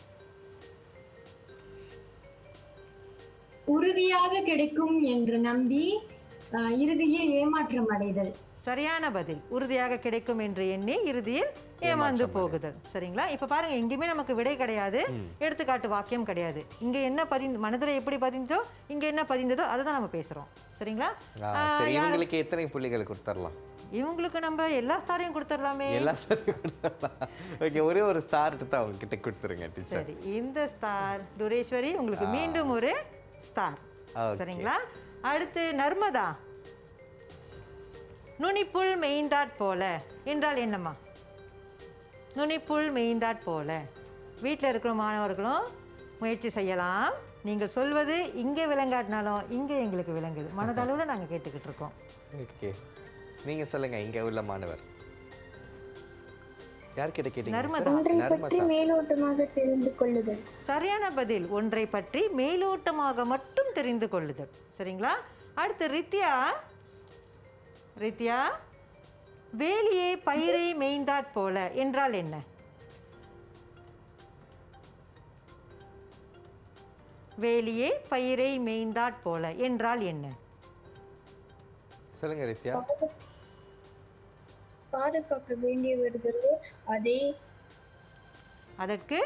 உறுதியாக கிடைக்கும் என்று நம்பி ஆஹ், இறுதியில் ஏமாற்றம் அடைதல் சரியான பதில் உறுதியாக கிடைக்கும் என்று எண்ணி இறுதியில் ஏமாந்து போகுதல் சரிங்களா இப்ப பாருங்க எங்கேயுமே நமக்கு விடை கிடையாது எடுத்துக்காட்டு வாக்கியம் கிடையாது இங்க என்ன பதிந்து மனதுல எப்படி பதிந்தோ இங்க என்ன பதிந்ததோ அதை தான் நம்ம பேசுறோம் சரிங்களா ஆ, ஆ, சரி யார்- இவங்களுக்கு எத்தனை புள்ளிகள் கொடுத்துடலாம் இவங்களுக்கு நம்ம எல்லா ஸ்டாரையும் கொடுத்துடலாமே எல்லா ஸ்டாரையும் கொடுத்துடலாம் ஓகே ஒரே ஒரு ஸ்டார் தான் அவங்க கிட்ட கொடுத்துருங்க டீச்சர் சரி இந்த ஸ்டார் துரேஸ்வரி உங்களுக்கு மீண்டும் ஒரு ஸ்டார் Okay. சரிங்களா அடுத்து நர்மதா நுனிப்புல் மேய்ந்தாற் போல என்றால் என்னம்மா நுனிப்புல் மேய்ந்தாற் போல வீட்டில் இருக்கிற மாணவர்களும் முயற்சி செய்யலாம் நீங்கள் சொல்வது இங்கே விளங்காட்டினாலும் இங்கே எங்களுக்கு விளங்குது மனதளவில் நாங்கள் கேட்டுக்கிட்டு இருக்கோம் ஓகே நீங்க சொல்லுங்க இங்க உள்ள மாணவர் யார்கிட்ட கேட்டீங்க நர்மதா. ஒன்றை பற்றி நர்மதா மேலோட்டமாக தெரிந்து கொள்ளுதல் சரியான பதில் ஒன்றை பற்றி மேலோட்டமாக மட்டும் தெரிந்து கொள்ளுதல் சரிங்களா அடுத்து ரித்யா ரித்யா வேலியே பயிரை மேய்ந்தாற் போல என்றால் என்ன வேலியே பயிரை மேய்ந்தாற் போல என்றால் என்ன சொல்லுங்க ரித்யா பாதுகாக்க வேண்டியவர்களோ அதை அதற்கு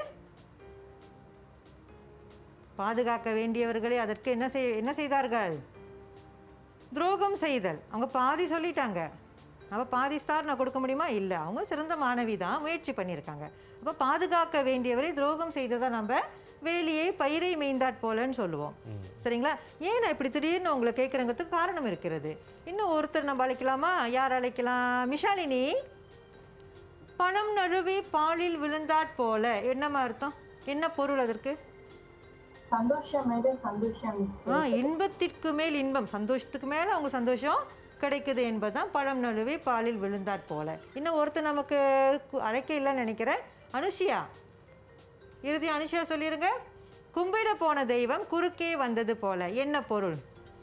பாதுகாக்க வேண்டியவர்களே அதற்கு என்ன செய் என்ன செய்தார்கள் துரோகம் செய்தல் அவங்க பாதி சொல்லிட்டாங்க நம்ம பாதி ஸ்டார் நான் கொடுக்க முடியுமா இல்லை அவங்க சிறந்த மாணவி தான் முயற்சி பண்ணியிருக்காங்க அப்போ பாதுகாக்க வேண்டியவரை துரோகம் செய்ததை நம்ம வேலியை பயிரை மேய்ந்தாற் போலன்னு சொல்லுவோம் சரிங்களா ஏன் நான் இப்படி திடீர்னு உங்களை கேட்குறங்கிறதுக்கு காரணம் இருக்கிறது இன்னும் ஒருத்தர் நம்ம அழைக்கலாமா யார் அழைக்கலாம் மிஷாலினி பணம் நழுவி பாலில் விழுந்தாற் போல என்னம்மா அர்த்தம் என்ன பொருள் அதற்கு சந்தோஷம் மேல சந்தோஷம் ஆ இன்பத்திற்கு மேல் இன்பம் சந்தோஷத்துக்கு மேல அவங்க சந்தோஷம் கிடைக்குது என்பதுதான் பழம் நழுவி பாலில் விழுந்தாற் போல இன்னும் ஒருத்தர் நமக்கு கு- அழைக்க இல்லைன்னு நினைக்கிறேன் அனுஷியா இறுதி அனுஷியா சொல்லிருங்க கும்பிட போன தெய்வம் குறுக்கே வந்தது போல என்ன பொருள்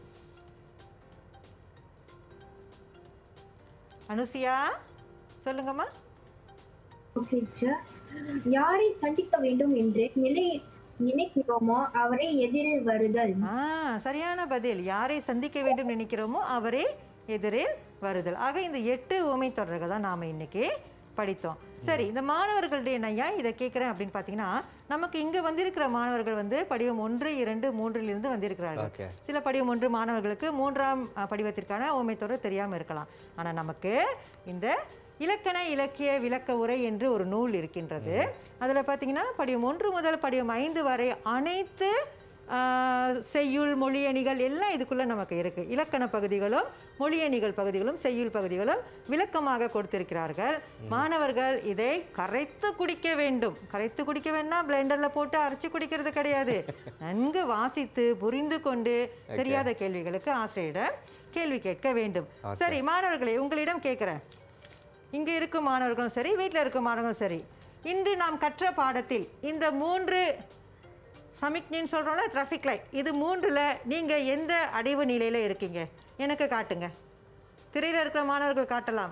அனுசியா சொல்லுங்கம்மா ஓகே சார் யாரை சந்திக்க வேண்டும் என்று நிலை நினைக்கிறோமோ அவரை எதிரில் வருதல் ஆ சரியான பதில் யாரை சந்திக்க வேண்டும் நினைக்கிறோமோ அவரே எதிரில் வருதல் ஆக இந்த எட்டு உமை தொடர்கள் தான் நாம் இன்னைக்கு படித்தோம் சரி இந்த மாணவர்களுடைய நான் ஏன் இதை கேட்குறேன் அப்படின்னு பார்த்தீங்கன்னா நமக்கு இங்கே வந்திருக்கிற மாணவர்கள் வந்து படிவம் ஒன்று இரண்டு மூன்றிலிருந்து வந்திருக்கிறார்கள் ஓகே சில படிவம் ஒன்று மாணவர்களுக்கு மூன்றாம் அ, படிவத்திற்கான ஓமை தொடர் தெரியாமல் இருக்கலாம் ஆனால் நமக்கு இந்த இலக்கண இலக்கிய விளக்க உரை என்று ஒரு நூல் இருக்கின்றது அதில் பார்த்தீங்கன்னா படிவம் ஒன்று முதல் படிவம் ஐந்து வரை அனைத்து ஆ, செய்யுள் மொழியணிகள் எல்லாம் இதுக்குள்ளே நமக்கு இருக்குது இலக்கண பகுதிகளும் மொழியணிகள் பகுதிகளும் செய்யுள் பகுதிகளும் விளக்கமாக கொடுத்திருக்கிறார்கள் மாணவர்கள் இதை கரைத்து குடிக்க வேண்டும் கரைத்து குடிக்க வேணா பிளெண்டரில் போட்டு அரைச்சு குடிக்கிறது கிடையாது நன்கு வாசித்து புரிந்து கொண்டு தெரியாத கேள்விகளுக்கு ஆசிரியரிடம் கேள்வி கேட்க வேண்டும் Okay. சரி மாணவர்களே உங்களிடம் கேட்குறேன் இங்கே இருக்கும் மாணவர்களும் சரி வீட்டில் இருக்கும் மாணவர்களும் சரி இன்று நாம் கற்ற பாடத்தில் இந்த மூன்று சமிக்ஞைன்னு சொல்கிறோம்ல டிராஃபிக் லைட் இது மூன்றில் நீங்கள் எந்த அடைவு நிலையில் இருக்கீங்க எனக்கு காட்டுங்க திரையில் இருக்கிற மாணவர்கள் காட்டலாம்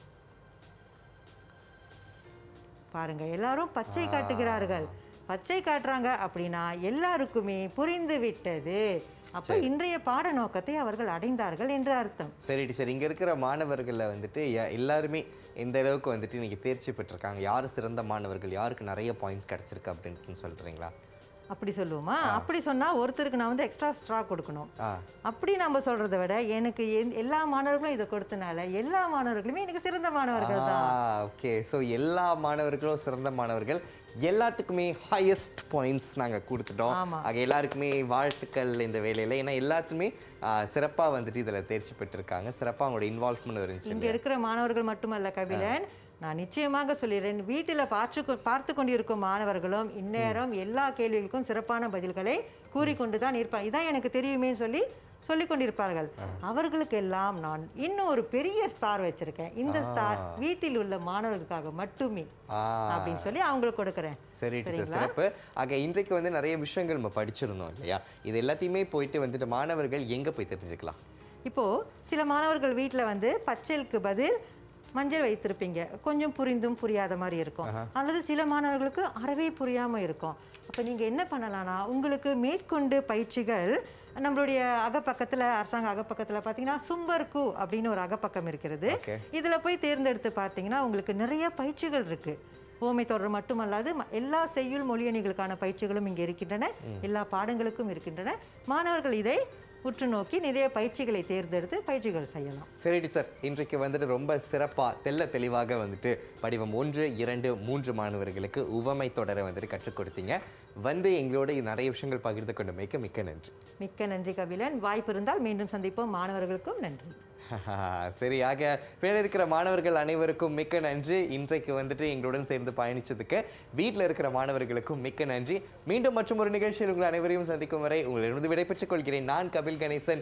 பாருங்க எல்லாரும் பச்சை காட்டுகிறார்கள் பச்சை காட்டுறாங்க அப்படின்னா எல்லாருக்குமே புரிந்து விட்டது அப்போ சரி. இன்றைய பாட நோக்கத்தை அவர்கள் அடைந்தார்கள் என்று அர்த்தம் சரி டீச்சர் இங்க இருக்கிற மாணவர்களில் வந்துட்டு ய- எல்லாருமே எந்த அளவுக்கு வந்துட்டு நீங்க தேர்ச்சி பெற்றிருக்காங்க யார் சிறந்த மாணவர்கள் யாருக்கு நிறைய பாயிண்ட்ஸ் கிடைச்சிருக்கு அப்படின்ட்டு சொல்றீங்களா அப்படி சொல்லுவோமா அப்படி சொன்னா ஒருத்தருக்கு நான் வந்து எக்ஸ்ட்ரா ஸ்ட்ரா கொடுக்கணும் ஆ அப்படி நம்ம சொல்றதை விட எனக்கு எந்த- எல்லா மாணவர்களும் இதை கொடுத்தனால எல்லா மாணவர்களுமே எனக்கு சிறந்த மாணவர்கள் தான் ஓகே ஸோ எல்லா மாணவர்களும் சிறந்த மாணவர்கள் எல்லாத்துக்குமே ஹையஸ்ட் பாயிண்ட்ஸ் நாங்க கொடுத்துட்டோம் ஆமா. ஆக எல்லாருக்குமே வாழ்த்துக்கள் இந்த வேலையில ஏன்னா எல்லாத்துமே சிறப்பா வந்துட்டு இதுல தேர்ச்சி பெற்றிருக்காங்க சிறப்பா அவங்களோட இன்வால்வ்மெண்ட் இருந்துச்சு இங்க இருக்கிற மாணவர்கள் மட்டுமல்ல கபிலன் நான் நிச்சயமாக சொல்லிடுறேன் வீட்டில் பார்த்து கொ- பார்த்து கொண்டிருக்கும் மாணவர்களும் இந்நேரம் எல்லா கேள்விகளுக்கும் சிறப்பான பதில்களை கூறிக்கொண்டு தான் இருப்பாங்க இதான் எனக்கு தெரியுமேன்னு சொல்லி சொல்லிக் கொண்டிருப்பார்கள் அவர்களுக்கு எல்லாம் நான் இன்னும் ஒரு பெரிய ஸ்டார் வச்சிருக்கேன் இந்த ஸ்டார் வீட்டில் உள்ள மாணவர்களுக்காக மட்டுமே ஆ அப்படின்னு சொல்லி அவங்களுக்கு கொடுக்குறேன் சரி டீச்சர் சரிங்களா? சிறப்பு ஆக இன்றைக்கு வந்து நிறைய விஷயங்கள் நம்ம படிச்சிருந்தோம் இல்லையா இது எல்லாத்தையுமே போயிட்டு வந்துட்டு மாணவர்கள் எங்க போய் தெரிஞ்சுக்கலாம் இப்போ சில மாணவர்கள் வீட்டில் வந்து பச்சைக்கு பதில் மஞ்சள் வைத்திருப்பீங்க கொஞ்சம் புரிந்தும் புரியாத மாதிரி இருக்கும் அல்லது சில மாணவர்களுக்கு அறவே புரியாம இருக்கும் அப்போ நீங்க என்ன பண்ணலாம்னா உங்களுக்கு மேற்கொண்டு பயிற்சிகள் நம்மளுடைய அகப்பக்கத்துல அரசாங்க அகப்பக்கத்துல பார்த்தீங்கன்னா சும்பர்கு அப்படின்னு ஒரு அகப்பக்கம் இருக்கிறது Okay. இதுல போய் தேர்ந்தெடுத்து பார்த்தீங்கன்னா உங்களுக்கு நிறைய பயிற்சிகள் இருக்கு ஓமை தொடர் மட்டுமல்லாது ம- எல்லா செய்யுள் மொழியணிகளுக்கான பயிற்சிகளும் இங்கே இருக்கின்றன எல்லா பாடங்களுக்கும் இருக்கின்றன மாணவர்கள் இதை உற்று நோக்கி நிறைய பயிற்சிகளை தேர்ந்தெடுத்து பயிற்சிகள் செய்யலாம் சரி டீச்சர் இன்றைக்கு வந்துட்டு ரொம்ப சிறப்பா தெள்ள தெளிவாக வந்துட்டு படிவம் ஒன்று இரண்டு மூன்று மாணவர்களுக்கு உவமை தொடரை வந்துட்டு கற்றுக் கொடுத்தீங்க வந்து எங்களோட நிறைய விஷயங்கள் பகிர்ந்து கொண்டமைக்கு மிக்க நன்றி மிக்க நன்றி கபிலன் வாய்ப்பு இருந்தால் மீண்டும் சந்திப்போம் மாணவர்களுக்கும் நன்றி சரி ஆக மேல இருக்கிற மாணவர்கள் அனைவருக்கும் மிக்க நன்றி இன்றைக்கு வந்துட்டு எங்களுடன் சேர்ந்து பயணிச்சதுக்கு வீட்டில் இருக்கிற மாணவர்களுக்கும் மிக்க நன்றி மீண்டும் மற்றும் ஒரு நிகழ்ச்சியில் உங்கள் அனைவரையும் சந்திக்கும் வரை உங்களிடம் விடைபெற்றுக் கொள்கிறேன் நான் கபில் கணேசன்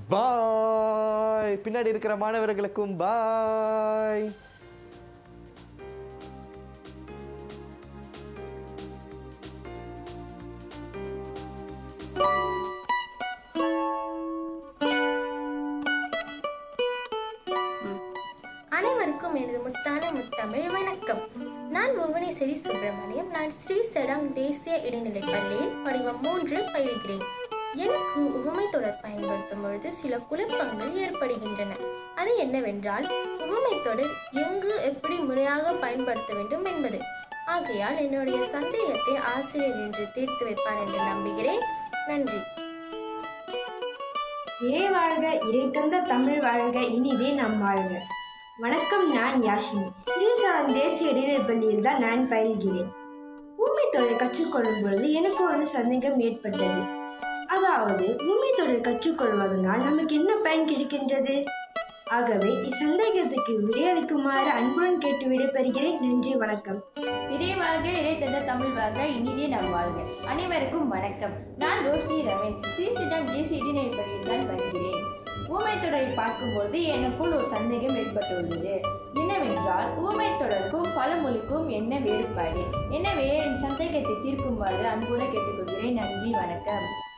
பாய் பின்னாடி இருக்கிற மாணவர்களுக்கும் பாய் அனைவருக்கும் எனது முத்தான முத்தமிழ் வணக்கம் நான் புவனேஸ்வரி சுப்பிரமணியம் நான் ஸ்ரீ செடாங் தேசிய இடைநிலைப் பள்ளியில் படிவம் மூன்று பயில்கிறேன் எனக்கு உவமை தொடர் பயன்படுத்தும் பொழுது சில குழப்பங்கள் ஏற்படுகின்றன அது என்னவென்றால் உவமை தொடர் எங்கு எப்படி முறையாக பயன்படுத்த வேண்டும் என்பது ஆகையால் என்னுடைய சந்தேகத்தை ஆசிரியர் என்று தீர்த்து வைப்பார் என்று நம்புகிறேன் நன்றி இறை வாழ்க இறை தந்த தமிழ் வாழ்க இனிதே நம் வாழ்க வணக்கம் நான் யாஷினி ஸ்ரீசாலம் தேசிய இடைநிலைப் பள்ளியில் தான் நான் பயில்கிறேன் ஊமை தொழில் கற்றுக்கொள்ளும் பொழுது எனக்கு ஒரு சந்தேகம் ஏற்பட்டது அதாவது ஊமை தொழில் கற்றுக்கொள்வதனால் நமக்கு என்ன பயன் கிடைக்கின்றது ஆகவே இச்சந்தேகத்துக்கு விடையளிக்குமாறு அன்புடன் கேட்டு விடைபெறுகிறேன் நன்றி வணக்கம் இறை வாழ்க இறை தந்த தமிழ் வாழ்க இனிதே நம் வாழ்க அனைவருக்கும் வணக்கம் நான் ரோஷினி ரமேஷ் ஸ்ரீசிடம் தேசிய இடைநிலைப் பள்ளியில் தான் பயில்கிறேன் ஊமை தொடரை பார்க்கும்போது எனக்குள் ஒரு சந்தேகம் ஏற்பட்டுள்ளது என்னவென்றால் ஊமை தொடருக்கும் பழமொழிக்கும் என்ன வேறுபாடு எனவே என் சந்தேகத்தை தீர்க்குமாறு அன்புடன் கேட்டுக்கொள்கிறேன் நன்றி வணக்கம்